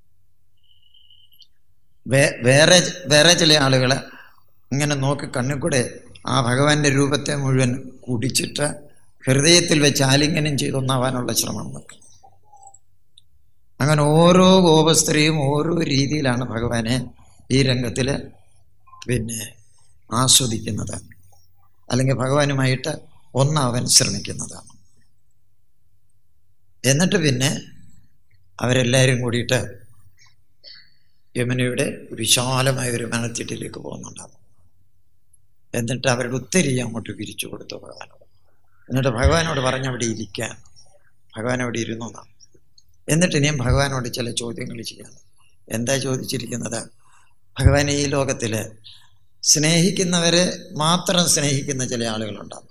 വേ വേറെ വേറെ ചില ആളുകൾ ഇങ്ങനെ നോക്കി കണ്ണിൽ കൂടെ ആ ഭഗവാന്റെ രൂപത്തെ മുഴുവൻ കുടിച്ചിട്ട് ഹൃദയത്തിൽ വെച്ച് ആലിംഗനം ചെയ്തൊന്നാവാനുള്ള ശ്രമം നോക്കി അങ്ങനെ ഓരോ ഗോപസ്ത്രീയും ഓരോ രീതിയിലാണ് ഭഗവാനെ ഈ രംഗത്തിൽ പിന്നെ ആസ്വദിക്കുന്നത് അല്ലെങ്കിൽ ഭഗവാനുമായിട്ട് ഒന്നാവാൻ ശ്രമിക്കുന്നതാണ് എന്നിട്ട് പിന്നെ അവരെല്ലാവരും കൂടിയിട്ട് യമുനയുടെ വിശാലമായ ഒരു മനത്തിട്ടിലേക്ക് പോകുന്നുണ്ടാവും എന്നിട്ട് അവരുടെ ഉത്തരി അങ്ങോട്ട് പിരിച്ചു കൊടുത്തു ഭഗവാനോട് എന്നിട്ട് ഭഗവാനോട് പറഞ്ഞ് അവിടെ ഇരിക്കാൻ ഭഗവാൻ അവിടെ ഇരുന്നു എന്നാണ് എന്നിട്ട് ഇനിയും ഭഗവാനോട് ചില ചോദ്യങ്ങൾ ചെയ്യാം എന്താ ചോദിച്ചിരിക്കുന്നത് ഭഗവാൻ ഈ ലോകത്തിൽ സ്നേഹിക്കുന്നവരെ മാത്രം സ്നേഹിക്കുന്ന ചില ആളുകളുണ്ടാകും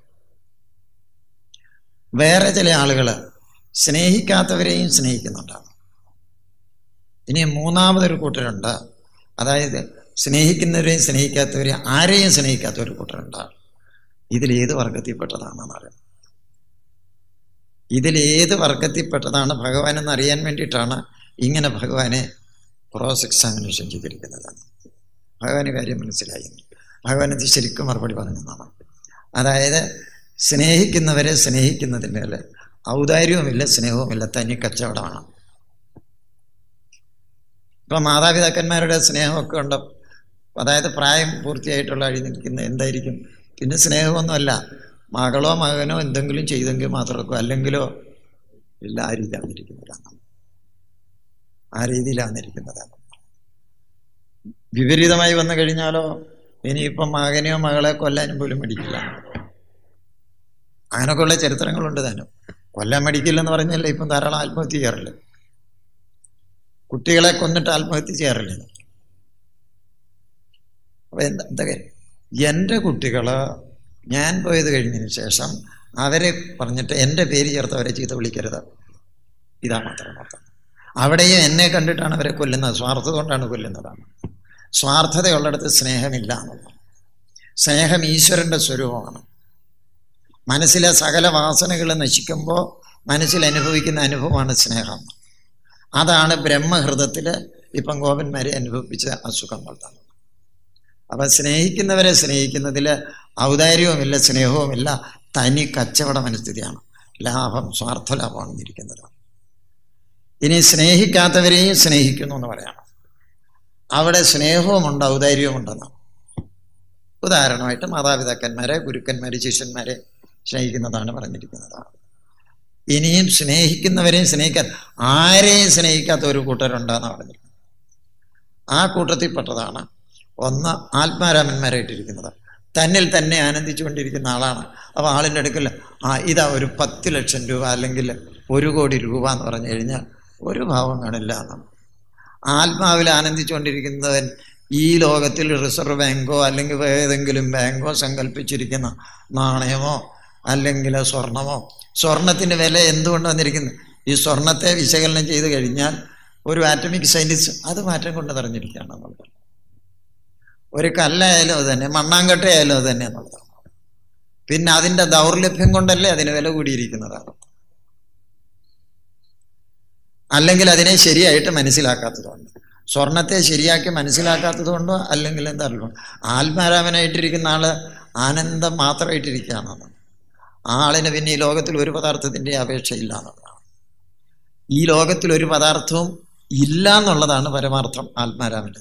വേറെ ചില ആളുകൾ സ്നേഹിക്കാത്തവരെയും സ്നേഹിക്കുന്നുണ്ടാകും ഇനി മൂന്നാമതൊരു കൂട്ടരുണ്ട് അതായത് സ്നേഹിക്കുന്നവരെയും സ്നേഹിക്കാത്തവരെയും ആരെയും സ്നേഹിക്കാത്ത ഒരു കൂട്ടരുണ്ടാകും ഇതിലേത് വർഗത്തിൽപ്പെട്ടതാണെന്ന് അറിയാം ഇതിലേത് വർഗത്തിൽപ്പെട്ടതാണ് ഭഗവാൻ എന്ന് അറിയാൻ വേണ്ടിയിട്ടാണ് ഇങ്ങനെ ഭഗവാനെ ക്രോസ് എക്സാമിനേഷൻ ചെയ്തിരിക്കുന്നത് ഭഗവാന് കാര്യം മനസ്സിലായി ഭഗവാൻ ഇത് ശരിക്കും മറുപടി പറഞ്ഞതാണ് അതായത് സ്നേഹിക്കുന്നവരെ സ്നേഹിക്കുന്നതിൻ്റെ അല്ല ഔദാര്യവുമില്ല സ്നേഹവുമില്ല തനി കച്ചവടമാണ് ഇപ്പം മാതാപിതാക്കന്മാരുടെ സ്നേഹമൊക്കെ ഉണ്ട് അതായത് പ്രായം പൂർത്തിയായിട്ടുള്ള അഴി നിൽക്കുന്ന എന്തായിരിക്കും പിന്നെ സ്നേഹമൊന്നുമല്ല മകളോ മകനോ എന്തെങ്കിലും ചെയ്തെങ്കിൽ മാത്രമോ അല്ലെങ്കിലോ ഇല്ല ആ രീതിയിലാണ് ഇരിക്കുന്നതാണ് ആ രീതിയിലാണ് ഇരിക്കുന്നതാണ് വിപരീതമായി വന്നു കഴിഞ്ഞാലോ ഇനിയിപ്പം മകനെയോ മകളെ കൊല്ലാനും പോലും മടിക്കില്ല അങ്ങനെയൊക്കെയുള്ള ചരിത്രങ്ങളുണ്ട് താനും കൊല്ലാൻ മടിക്കില്ലെന്ന് പറഞ്ഞല്ലേ ഇപ്പം ധാരാളം ആത്മഹത്യ ചെയ്യാറില്ല കുട്ടികളെ കൊന്നിട്ട് ആത്മഹത്യ ചെയ്യാറില്ല അപ്പൊ എന്താ എന്താ കാര്യം എൻ്റെ കുട്ടികൾ ഞാൻ പോയത് കഴിഞ്ഞതിന് ശേഷം അവരെ പറഞ്ഞിട്ട് എൻ്റെ പേര് ചേർത്ത് അവരെ ചീത്ത വിളിക്കരുത് ഇതാ മാത്രം അർത്ഥം അവിടെയും എന്നെ കണ്ടിട്ടാണ് അവരെ കൊല്ലുന്നത് സ്വാർത്ഥത കൊണ്ടാണ് കൊല്ലുന്നതാണ് സ്വാർത്ഥതയുള്ളിടത്ത് സ്നേഹമില്ല എന്നുള്ളത് സ്നേഹം ഈശ്വരൻ്റെ സ്വരൂപമാണ് മനസ്സിലെ സകല വാസനകൾ നശിക്കുമ്പോൾ മനസ്സിൽ അനുഭവിക്കുന്ന അനുഭവമാണ് സ്നേഹം അതാണ് ബ്രഹ്മഹൃദത്തിൽ ഇപ്പം ഗോപന്മാരെ അനുഭവിപ്പിച്ച അസുഖങ്ങൾ തന്നെ അപ്പം സ്നേഹിക്കുന്നവരെ സ്നേഹിക്കുന്നതിൽ ഔദാര്യവുമില്ല സ്നേഹവുമില്ല തനി കച്ചവട മനസ്ഥിതിയാണ് ലാഭം സ്വാർത്ഥ ലാഭമാണ് ഇരിക്കുന്നത് ഇനി സ്നേഹിക്കാത്തവരെയും സ്നേഹിക്കുന്നു എന്ന് പറയണം അവിടെ സ്നേഹവുമുണ്ട് ഔദാര്യവുമുണ്ടെന്ന് ഉദാഹരണമായിട്ട് മാതാപിതാക്കന്മാരെ ഗുരുക്കന്മാരെ ശിഷ്യന്മാരെ സ്നേഹിക്കുന്നതാണ് പറഞ്ഞിരിക്കുന്നത് ഇനിയും സ്നേഹിക്കുന്നവരെയും സ്നേഹിക്കാൻ ആരെയും സ്നേഹിക്കാത്ത ഒരു കൂട്ടരുണ്ടെന്ന് പറഞ്ഞിരിക്കുന്നത് ആ കൂട്ടത്തിൽപ്പെട്ടതാണ് ഒന്ന് ആത്മാരാമന്മാരായിട്ടിരിക്കുന്നത് തന്നിൽ തന്നെ ആനന്ദിച്ചുകൊണ്ടിരിക്കുന്ന ആളാണ് അപ്പോൾ ആളിൻ്റെ അടുക്കൽ ആ ഇതാ ഒരു പത്ത് ലക്ഷം രൂപ അല്ലെങ്കിൽ ഒരു കോടി രൂപ എന്ന് പറഞ്ഞു കഴിഞ്ഞാൽ ഒരു ഭാവം കാണില്ല എന്നാണ് ആത്മാവിൽ ആനന്ദിച്ചുകൊണ്ടിരിക്കുന്നവൻ ഈ ലോകത്തിൽ റിസർവ് ബാങ്കോ അല്ലെങ്കിൽ ഏതെങ്കിലും ബാങ്കോ സങ്കല്പിച്ചിരിക്കുന്ന നാണയമോ അല്ലെങ്കിൽ സ്വർണമോ സ്വർണത്തിൻ്റെ വില എന്തുകൊണ്ട് വന്നിരിക്കുന്നത് ഈ സ്വർണത്തെ വിശകലനം ചെയ്ത് കഴിഞ്ഞാൽ ഒരു ആറ്റമിക് സയൻറ്റിസ്റ്റ് അത് മാറ്റം കൊണ്ട് നിറഞ്ഞിരിക്കുകയാണ് എന്നുള്ളത് ഒരു കല്ലായാലും അത് തന്നെ മണ്ണാങ്കട്ടയായാലും അത് തന്നെ എന്നുള്ളതാണ് പിന്നെ അതിൻ്റെ ദൗർലഭ്യം കൊണ്ടല്ലേ അതിന് വില കൂടിയിരിക്കുന്നതാണ് അല്ലെങ്കിൽ അതിനെ ശരിയായിട്ട് മനസ്സിലാക്കാത്തതുകൊണ്ട് സ്വർണത്തെ ശരിയാക്കി മനസ്സിലാക്കാത്തത് കൊണ്ടോ അല്ലെങ്കിൽ എന്താ ആത്മാരാമനായിട്ടിരിക്കുന്ന ആള് ആനന്ദം മാത്രമായിട്ടിരിക്കുകയാണെന്ന് ആ ആളിന് പിന്നെ ഈ ലോകത്തിൽ ഒരു പദാർത്ഥത്തിൻ്റെ അപേക്ഷയില്ല എന്നുള്ളതാണ് ഈ ലോകത്തിൽ ഒരു പദാർത്ഥവും ഇല്ല എന്നുള്ളതാണ് പരമാർത്ഥം ആത്മാരാമൻ്റെ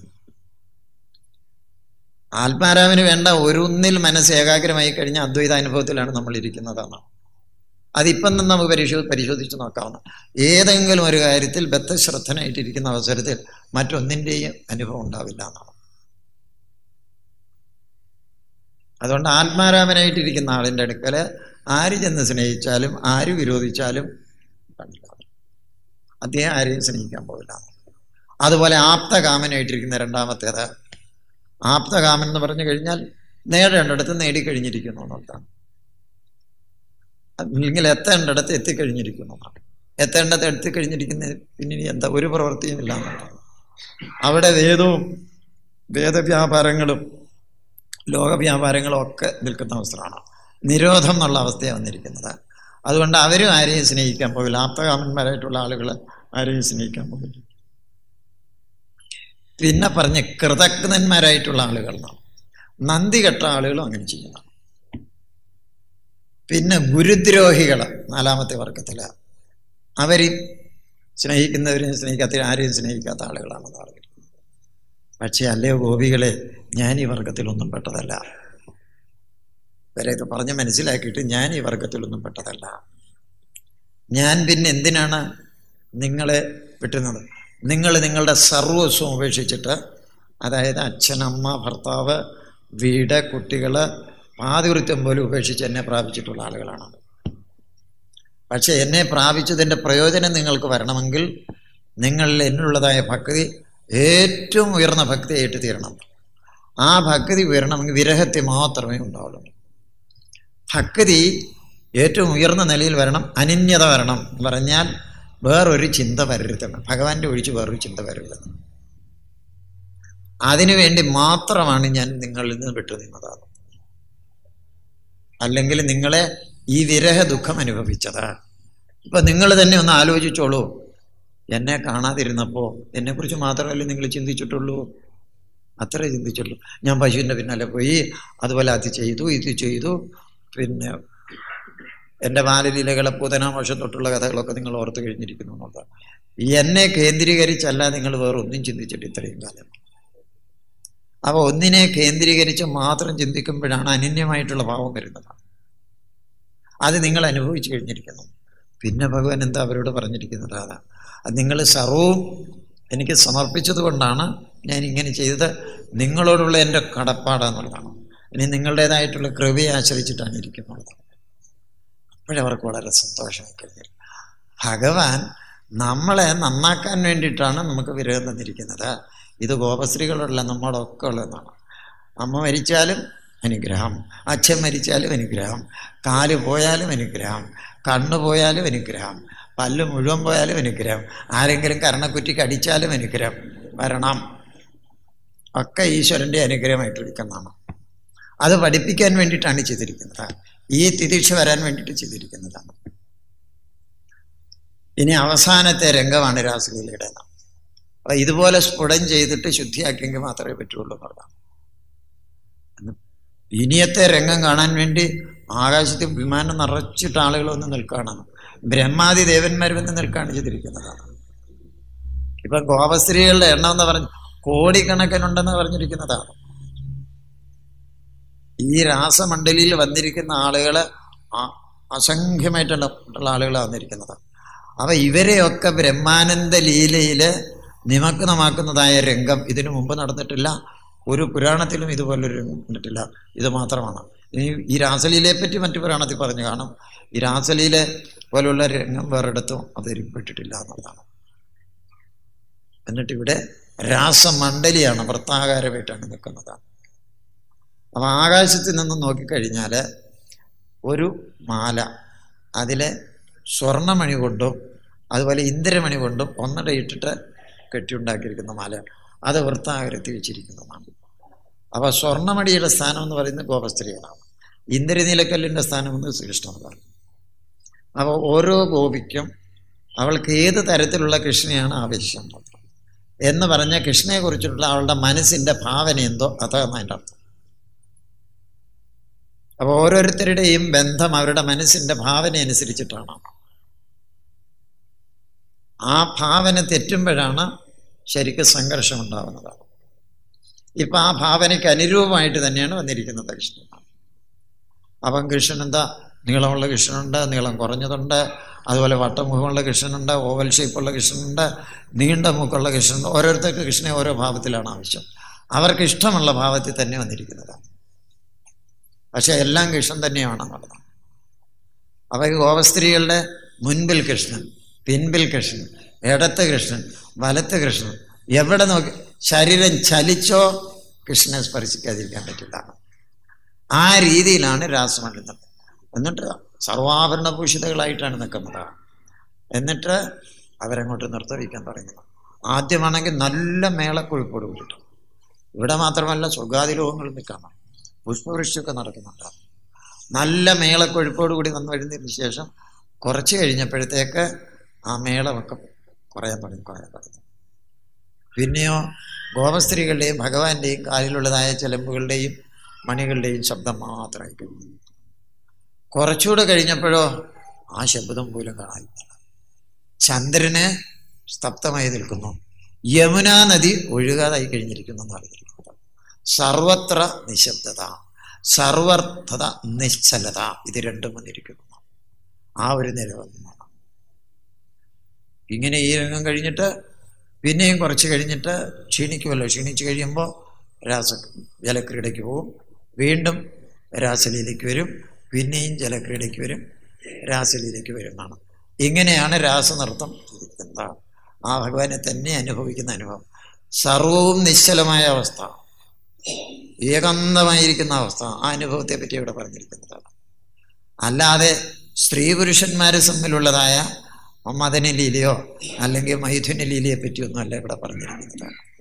ആത്മാരാമിന് വേണ്ട ഒരൊന്നിൽ മനസ്സ് ഏകാഗ്രമായി കഴിഞ്ഞ അദ്വൈത അനുഭവത്തിലാണ് നമ്മൾ ഇരിക്കുന്നതാണ് അതിപ്പം തന്നെ നമുക്ക് പരിശോ പരിശോധിച്ച് നോക്കാവുന്ന ഏതെങ്കിലും ഒരു കാര്യത്തിൽ ബദ്ധശ്രദ്ധനായിട്ടിരിക്കുന്ന അവസരത്തിൽ മറ്റൊന്നിൻ്റെയും അനുഭവം ഉണ്ടാവില്ല എന്നാണ് അതുകൊണ്ട് ആത്മാരാമനായിട്ടിരിക്കുന്ന ആളിൻ്റെ അടുക്കൽ ആര് ചെന്ന് സ്നേഹിച്ചാലും ആര് വിരോധിച്ചാലും കണ്ടില്ല അദ്ദേഹം ആരെയും സ്നേഹിക്കാൻ പോവില്ല അതുപോലെ ആപ്തകാമനായിട്ടിരിക്കുന്ന രണ്ടാമത്തേത് ആപ്തകാമൻ എന്ന് പറഞ്ഞു കഴിഞ്ഞാൽ നേടേണ്ടിടത്ത് നേടിക്കഴിഞ്ഞിരിക്കുന്നു എന്നുള്ളതാണ് അല്ലെങ്കിൽ എത്തേണ്ടിടത്ത് എത്തിക്കഴിഞ്ഞിരിക്കുന്നു എന്നാണ് എത്തേണ്ടത് എത്തിക്കഴിഞ്ഞിരിക്കുന്ന പിന്നെ ഇനി എന്താ ഒരു പ്രവൃത്തിയും ഇല്ല എന്നുള്ളതാണ് അവിടെ വേദവും വേദവ്യാപാരങ്ങളും ലോകവ്യാപാരങ്ങളും ഒക്കെ നിൽക്കുന്ന അവസരമാണ് നിരോധം എന്നുള്ള അവസ്ഥയാണ് വന്നിരിക്കുന്നത് അതുകൊണ്ട് അവരും ആരെയും സ്നേഹിക്കാൻ പോകില്ല ആപ്തകാമന്മാരായിട്ടുള്ള ആളുകൾ ആരെയും സ്നേഹിക്കാൻ പോകില്ല പിന്നെ പറഞ്ഞ് കൃതജ്ഞന്മാരായിട്ടുള്ള ആളുകൾ നന്ദി കെട്ട ആളുകളും അങ്ങനെ ചെയ്യുന്നു പിന്നെ ഗുരുദ്രോഹികൾ നാലാമത്തെ വർഗത്തിൽ അവർ സ്നേഹിക്കുന്നവരെയും സ്നേഹിക്കാത്ത ആരെയും സ്നേഹിക്കാത്ത ആളുകളാണെന്ന് പറഞ്ഞിരിക്കുന്നത് പക്ഷേ അല്ലയോ ഗോപികളെ ഞാൻ ഈ വർഗത്തിലൊന്നും പെട്ടതല്ല വരെ ഇത് പറഞ്ഞ് മനസ്സിലാക്കിയിട്ട് ഞാൻ ഈ വർഗത്തിലൊന്നും പെട്ടതല്ല ഞാൻ പിന്നെ എന്തിനാണ് നിങ്ങളെ വിട്ടുന്നത് നിങ്ങൾ നിങ്ങളുടെ സർവസ്വം ഉപേക്ഷിച്ചിട്ട് അതായത് അച്ഛനമ്മ ഭർത്താവ് വീട് കുട്ടികൾ പാതിവൃത്യം പോലും ഉപേക്ഷിച്ച് എന്നെ പ്രാപിച്ചിട്ടുള്ള ആളുകളാണ് പക്ഷെ എന്നെ പ്രാപിച്ചതിൻ്റെ പ്രയോജനം നിങ്ങൾക്ക് വരണമെങ്കിൽ നിങ്ങളിൽ എന്നുള്ളതായ ഭക്തി ഏറ്റവും ഉയർന്ന ഭക്തിയായിട്ട് തീരണം ആ ഭക്തി ഉയരണമെങ്കിൽ വിരഹത്തെ മാത്രമേ ഉണ്ടാവുള്ളൂ ഭക്തി ഏറ്റവും ഉയർന്ന നിലയിൽ വരണം അനിന്യത വരണം എന്ന് പറഞ്ഞാൽ വേറൊരു ചിന്ത വരരുത് ഭഗവാന്റെ ഒഴിച്ച് വേറൊരു ചിന്ത വരരുത് അതിനുവേണ്ടി മാത്രമാണ് ഞാൻ നിങ്ങളിൽ നിന്ന് വിട്ടു നിന്നതാണ് അല്ലെങ്കിൽ നിങ്ങളെ ഈ വിരഹ ദുഃഖം അനുഭവിച്ചത് ഇപ്പൊ നിങ്ങൾ തന്നെ ഒന്ന് ആലോചിച്ചോളൂ എന്നെ കാണാതിരുന്നപ്പോൾ എന്നെക്കുറിച്ച് മാത്രമല്ലേ നിങ്ങൾ ചിന്തിച്ചിട്ടുള്ളൂ അത്രേ ചിന്തിച്ചുള്ളൂ ഞാൻ പശുവിൻ്റെ പിന്നാലെ പോയി അതുപോലെ അത് ചെയ്തു ഇത് ചെയ്തു പിന്നെ എൻ്റെ ബാലലീലകളെ പൂതനാമോഷം തൊട്ടുള്ള കഥകളൊക്കെ നിങ്ങൾ ഓർത്ത് കഴിഞ്ഞിരിക്കുന്നു എന്നുള്ളതാണ് എന്നെ കേന്ദ്രീകരിച്ചല്ല നിങ്ങൾ വേറെ ഒന്നും ചിന്തിച്ചിട്ട് ഇത്രയും കാലം അപ്പോൾ ഒന്നിനെ കേന്ദ്രീകരിച്ച് മാത്രം ചിന്തിക്കുമ്പോഴാണ് അനന്യമായിട്ടുള്ള ഭാവം വരുന്നത് അത് നിങ്ങൾ അനുഭവിച്ചു കഴിഞ്ഞിരിക്കുന്നു പിന്നെ ഭഗവാൻ എന്താ അവരോട് പറഞ്ഞിരിക്കുന്നത് അതാണ് അത് നിങ്ങൾ സർവവും എനിക്ക് സമർപ്പിച്ചത് കൊണ്ടാണ് ഞാൻ ഇങ്ങനെ ചെയ്തത് നിങ്ങളോടുള്ള എൻ്റെ കടപ്പാടാന്നുള്ളതാണ് ഇനി നിങ്ങളുടേതായിട്ടുള്ള കൃപയെ ആശ്രയിച്ചിട്ടാണ് ഇരിക്കുന്നത് അപ്പോഴവർക്ക് വളരെ സന്തോഷമായി കഴിഞ്ഞു ഭഗവാൻ നമ്മളെ നന്നാക്കാൻ വേണ്ടിയിട്ടാണ് നമുക്ക് വിരഹം തന്നിരിക്കുന്നത് ഇത് ഗോപശ്രീകളുള്ള നമ്മളൊക്കെ ഉള്ളതാണ് അമ്മ മരിച്ചാലും അനുഗ്രഹം അച്ഛൻ മരിച്ചാലും അനുഗ്രഹം കാല് പോയാലും അനുഗ്രഹം കണ്ണ് പോയാലും അനുഗ്രഹം പല്ല് മുഴുവൻ പോയാലും അനുഗ്രഹം ആരെങ്കിലും കരണക്കുറ്റിക്ക് അടിച്ചാലും അനുഗ്രഹം വരണം ഒക്കെ ഈശ്വരൻ്റെ അനുഗ്രഹമായിട്ട് എടുക്കുന്നതാണ് അത് പഠിപ്പിക്കാൻ വേണ്ടിയിട്ടാണ് ചെയ്തിരിക്കുന്നത് ഈ തിരീക്ഷ വരാൻ വേണ്ടിയിട്ട് ചെയ്തിരിക്കുന്നതാണ് ഇനി അവസാനത്തെ രംഗമാണ് രാസലീലയുടെ അപ്പൊ ഇതുപോലെ സ്ഫുടം ചെയ്തിട്ട് ശുദ്ധിയാക്കിയെങ്കിൽ മാത്രമേ പറ്റുള്ളൂ എന്നുള്ളതാണ് ഇനിയത്തെ രംഗം കാണാൻ വേണ്ടി ആകാശത്തിൽ വിമാനം നിറച്ചിട്ട് ആളുകൾ വന്ന് നിൽക്കുകയാണ് ബ്രഹ്മാദി ദേവന്മാർ വന്ന് നിൽക്കുകയാണ് ചെയ്തിരിക്കുന്നതാണ് ഇപ്പൊ ഗോപസ്ത്രീകളുടെ എണ്ണം എന്ന് പറഞ്ഞ് കോടിക്കണക്കിനുണ്ടെന്ന് പറഞ്ഞിരിക്കുന്നതാണ് ഈ രാസമണ്ഡലിയിൽ വന്നിരിക്കുന്ന ആളുകൾ അസംഖ്യമായിട്ടുള്ള ഉള്ള ആളുകളാണ് വന്നിരിക്കുന്നത് അപ്പൊ ഇവരെയൊക്കെ ബ്രഹ്മാനന്ദ ലീലയില് നിമഗ്നമാക്കുന്നതായ രംഗം ഇതിനു മുമ്പ് നടന്നിട്ടില്ല ഒരു പുരാണത്തിലും ഇതുപോലൊരു രംഗം കണ്ടിട്ടില്ല ഇത് മാത്രമാണ് ഇനി ഈ രാസലീലയെ പറ്റി മറ്റു പുരാണത്തിൽ പറഞ്ഞു കാണും ഈ രാസലീല പോലുള്ള രംഗം വേറെടുത്തും അവതരിപ്പെട്ടിട്ടില്ല എന്നുള്ളതാണ് എന്നിട്ട് ഇവിടെ രാസമണ്ഡലിയാണ് വൃത്താകാരമായിട്ടാണ് നിൽക്കുന്നത് അപ്പം ആകാശത്തിൽ നിന്ന് നോക്കിക്കഴിഞ്ഞാൽ ഒരു മാല അതിലെ സ്വർണ്ണമണി കൊണ്ടും അതുപോലെ ഇന്ദ്രമണി കൊണ്ടും ഒന്നിടയിട്ടിട്ട് കെട്ടിയുണ്ടാക്കിയിരിക്കുന്ന മാലയാണ് അത് വൃത്താകരത്തിൽ വെച്ചിരിക്കുന്നതാണ് അപ്പോൾ സ്വർണ്ണമണിയുടെ സ്ഥാനം എന്ന് പറയുന്നത് ഗോപസ്ത്രീകളാണ് ഇന്ദ്രനീലക്കല്ലിൻ്റെ സ്ഥാനം എന്ന് ശ്രീകൃഷ്ണനാണ് അപ്പോൾ ഓരോ ഗോപിക്കും അവൾക്ക് ഏത് തരത്തിലുള്ള കൃഷ്ണയാണ് ആവശ്യം എന്ന് പറഞ്ഞ കൃഷ്ണയെക്കുറിച്ചിട്ടുള്ള അവളുടെ മനസ്സിൻ്റെ ഭാവന എന്തോ അതാണ് അതിൻ്റെ അർത്ഥം അപ്പോൾ ഓരോരുത്തരുടെയും ബന്ധം അവരുടെ മനസ്സിൻ്റെ ഭാവന അനുസരിച്ചിട്ടാണ് ആ ഭാവന തെറ്റുമ്പോഴാണ് ശരിക്കും സംഘർഷം ഉണ്ടാവുന്നത് ഇപ്പം ആ ഭാവനയ്ക്ക് അനുരൂപമായിട്ട് തന്നെയാണ് വന്നിരിക്കുന്നത് കൃഷ്ണൻ അപ്പം കൃഷ്ണൻ എന്താ നീളമുള്ള കൃഷ്ണനുണ്ട് നീളം കുറഞ്ഞതുണ്ട് അതുപോലെ വട്ടമുഖമുള്ള കൃഷ്ണനുണ്ട് ഓവൽ ഷേപ്പുള്ള കൃഷ്ണനുണ്ട് നീണ്ട മൂക്കുള്ള കൃഷ്ണനുണ്ട് ഓരോരുത്തർക്ക് കൃഷ്ണനെ ഓരോ ഭാവത്തിലാണ് ആവശ്യം അവർക്ക് ഇഷ്ടമുള്ള ഭാവത്തിൽ തന്നെ വന്നിരിക്കുന്നതാണ് പക്ഷെ എല്ലാം കൃഷ്ണൻ തന്നെയാണ് എന്നുള്ളത് അപ്പോൾ ഈ ഗോപസ്ത്രീകളുടെ മുൻപിൽ കൃഷ്ണൻ പിൻപിൽ കൃഷ്ണൻ ഇടത്ത് കൃഷ്ണൻ വലത്ത് കൃഷ്ണൻ എവിടെ നോക്കി ശരീരം ചലിച്ചോ കൃഷ്ണനെ സ്പർശിക്കാതിരിക്കാൻ പറ്റില്ല ആ രീതിയിലാണ് രാസമണ്ഡലം എന്നിട്ട് സർവാഭരണഭൂഷിതകളായിട്ടാണ് നിൽക്കുന്നത് എന്നിട്ട് അവരങ്ങോട്ട് നിർത്തവയ്ക്കാൻ തുടങ്ങുന്നത് ആദ്യമാണെങ്കിൽ നല്ല മേളക്കൊഴുപ്പോട് കൂടിയിട്ട് ഇവിടെ മാത്രമല്ല സ്വർഗാദി ലോകങ്ങളിൽ നിൽക്കണം പുഷ്പവൃഷ്ടിയൊക്കെ നടക്കുന്നുണ്ട് നല്ല മേളക്കൊഴുപ്പോട് കൂടി വന്നു കഴിഞ്ഞതിന് ശേഷം കുറച്ച് കഴിഞ്ഞപ്പോഴത്തേക്ക് ആ മേളമൊക്കെ കുറയാൻ തുടങ്ങി കുറയാൻ തുടങ്ങി പിന്നെയോ ഗോപസ്ത്രീകളുടെയും ഭഗവാന്റെയും കാലിലുള്ളതായ ചിലമ്പുകളുടെയും മണികളുടെയും ശബ്ദം മാത്രമായി കഴിഞ്ഞു കുറച്ചുകൂടെ കഴിഞ്ഞപ്പോഴോ ആ ശബ്ദം പോലും കാണാനില്ല ചന്ദ്രന് സ്തബ്ധമായി നിൽക്കുന്നു യമുനാ നദി ഒഴുകാതായി കഴിഞ്ഞിരിക്കുന്നു എന്ന് പറഞ്ഞിരിക്കുന്നത് സർവത്ര നിശബ്ദത സർവർത്ഥത നിശ്ചലത ഇത് രണ്ടും വന്നിരിക്കുന്നു ആ ഒരു നില വന്നതാണ് ഇങ്ങനെ ഈ രംഗം കഴിഞ്ഞിട്ട് പിന്നെയും കുറച്ച് കഴിഞ്ഞിട്ട് ക്ഷീണിക്കുമല്ലോ ക്ഷീണിച്ച് കഴിയുമ്പോൾ രാസ ജലക്രീഡയ്ക്ക് പോകും വീണ്ടും രാസലീലയ്ക്ക് വരും പിന്നെയും ജലക്രീഡയ്ക്ക് വരും രാസലീലയ്ക്ക് വരുന്നതാണ് ഇങ്ങനെയാണ് രാസനൃത്തം എന്താ ആ ഭഗവാനെ തന്നെ അനുഭവിക്കുന്ന അനുഭവം സർവവും നിശ്ചലമായ അവസ്ഥ ഏകാന്തമായിരിക്കുന്ന അവസ്ഥ ആ അനുഭവത്തെ പറ്റി ഇവിടെ പറഞ്ഞിരിക്കുന്നതാണ് അല്ലാതെ സ്ത്രീ പുരുഷന്മാരെ തമ്മിലുള്ളതായ മദന ലീലയോ അല്ലെങ്കിൽ മൈഥുന ലീലയെ പറ്റിയൊന്നും അല്ല ഇവിടെ പറഞ്ഞിരിക്കുന്നതാണ്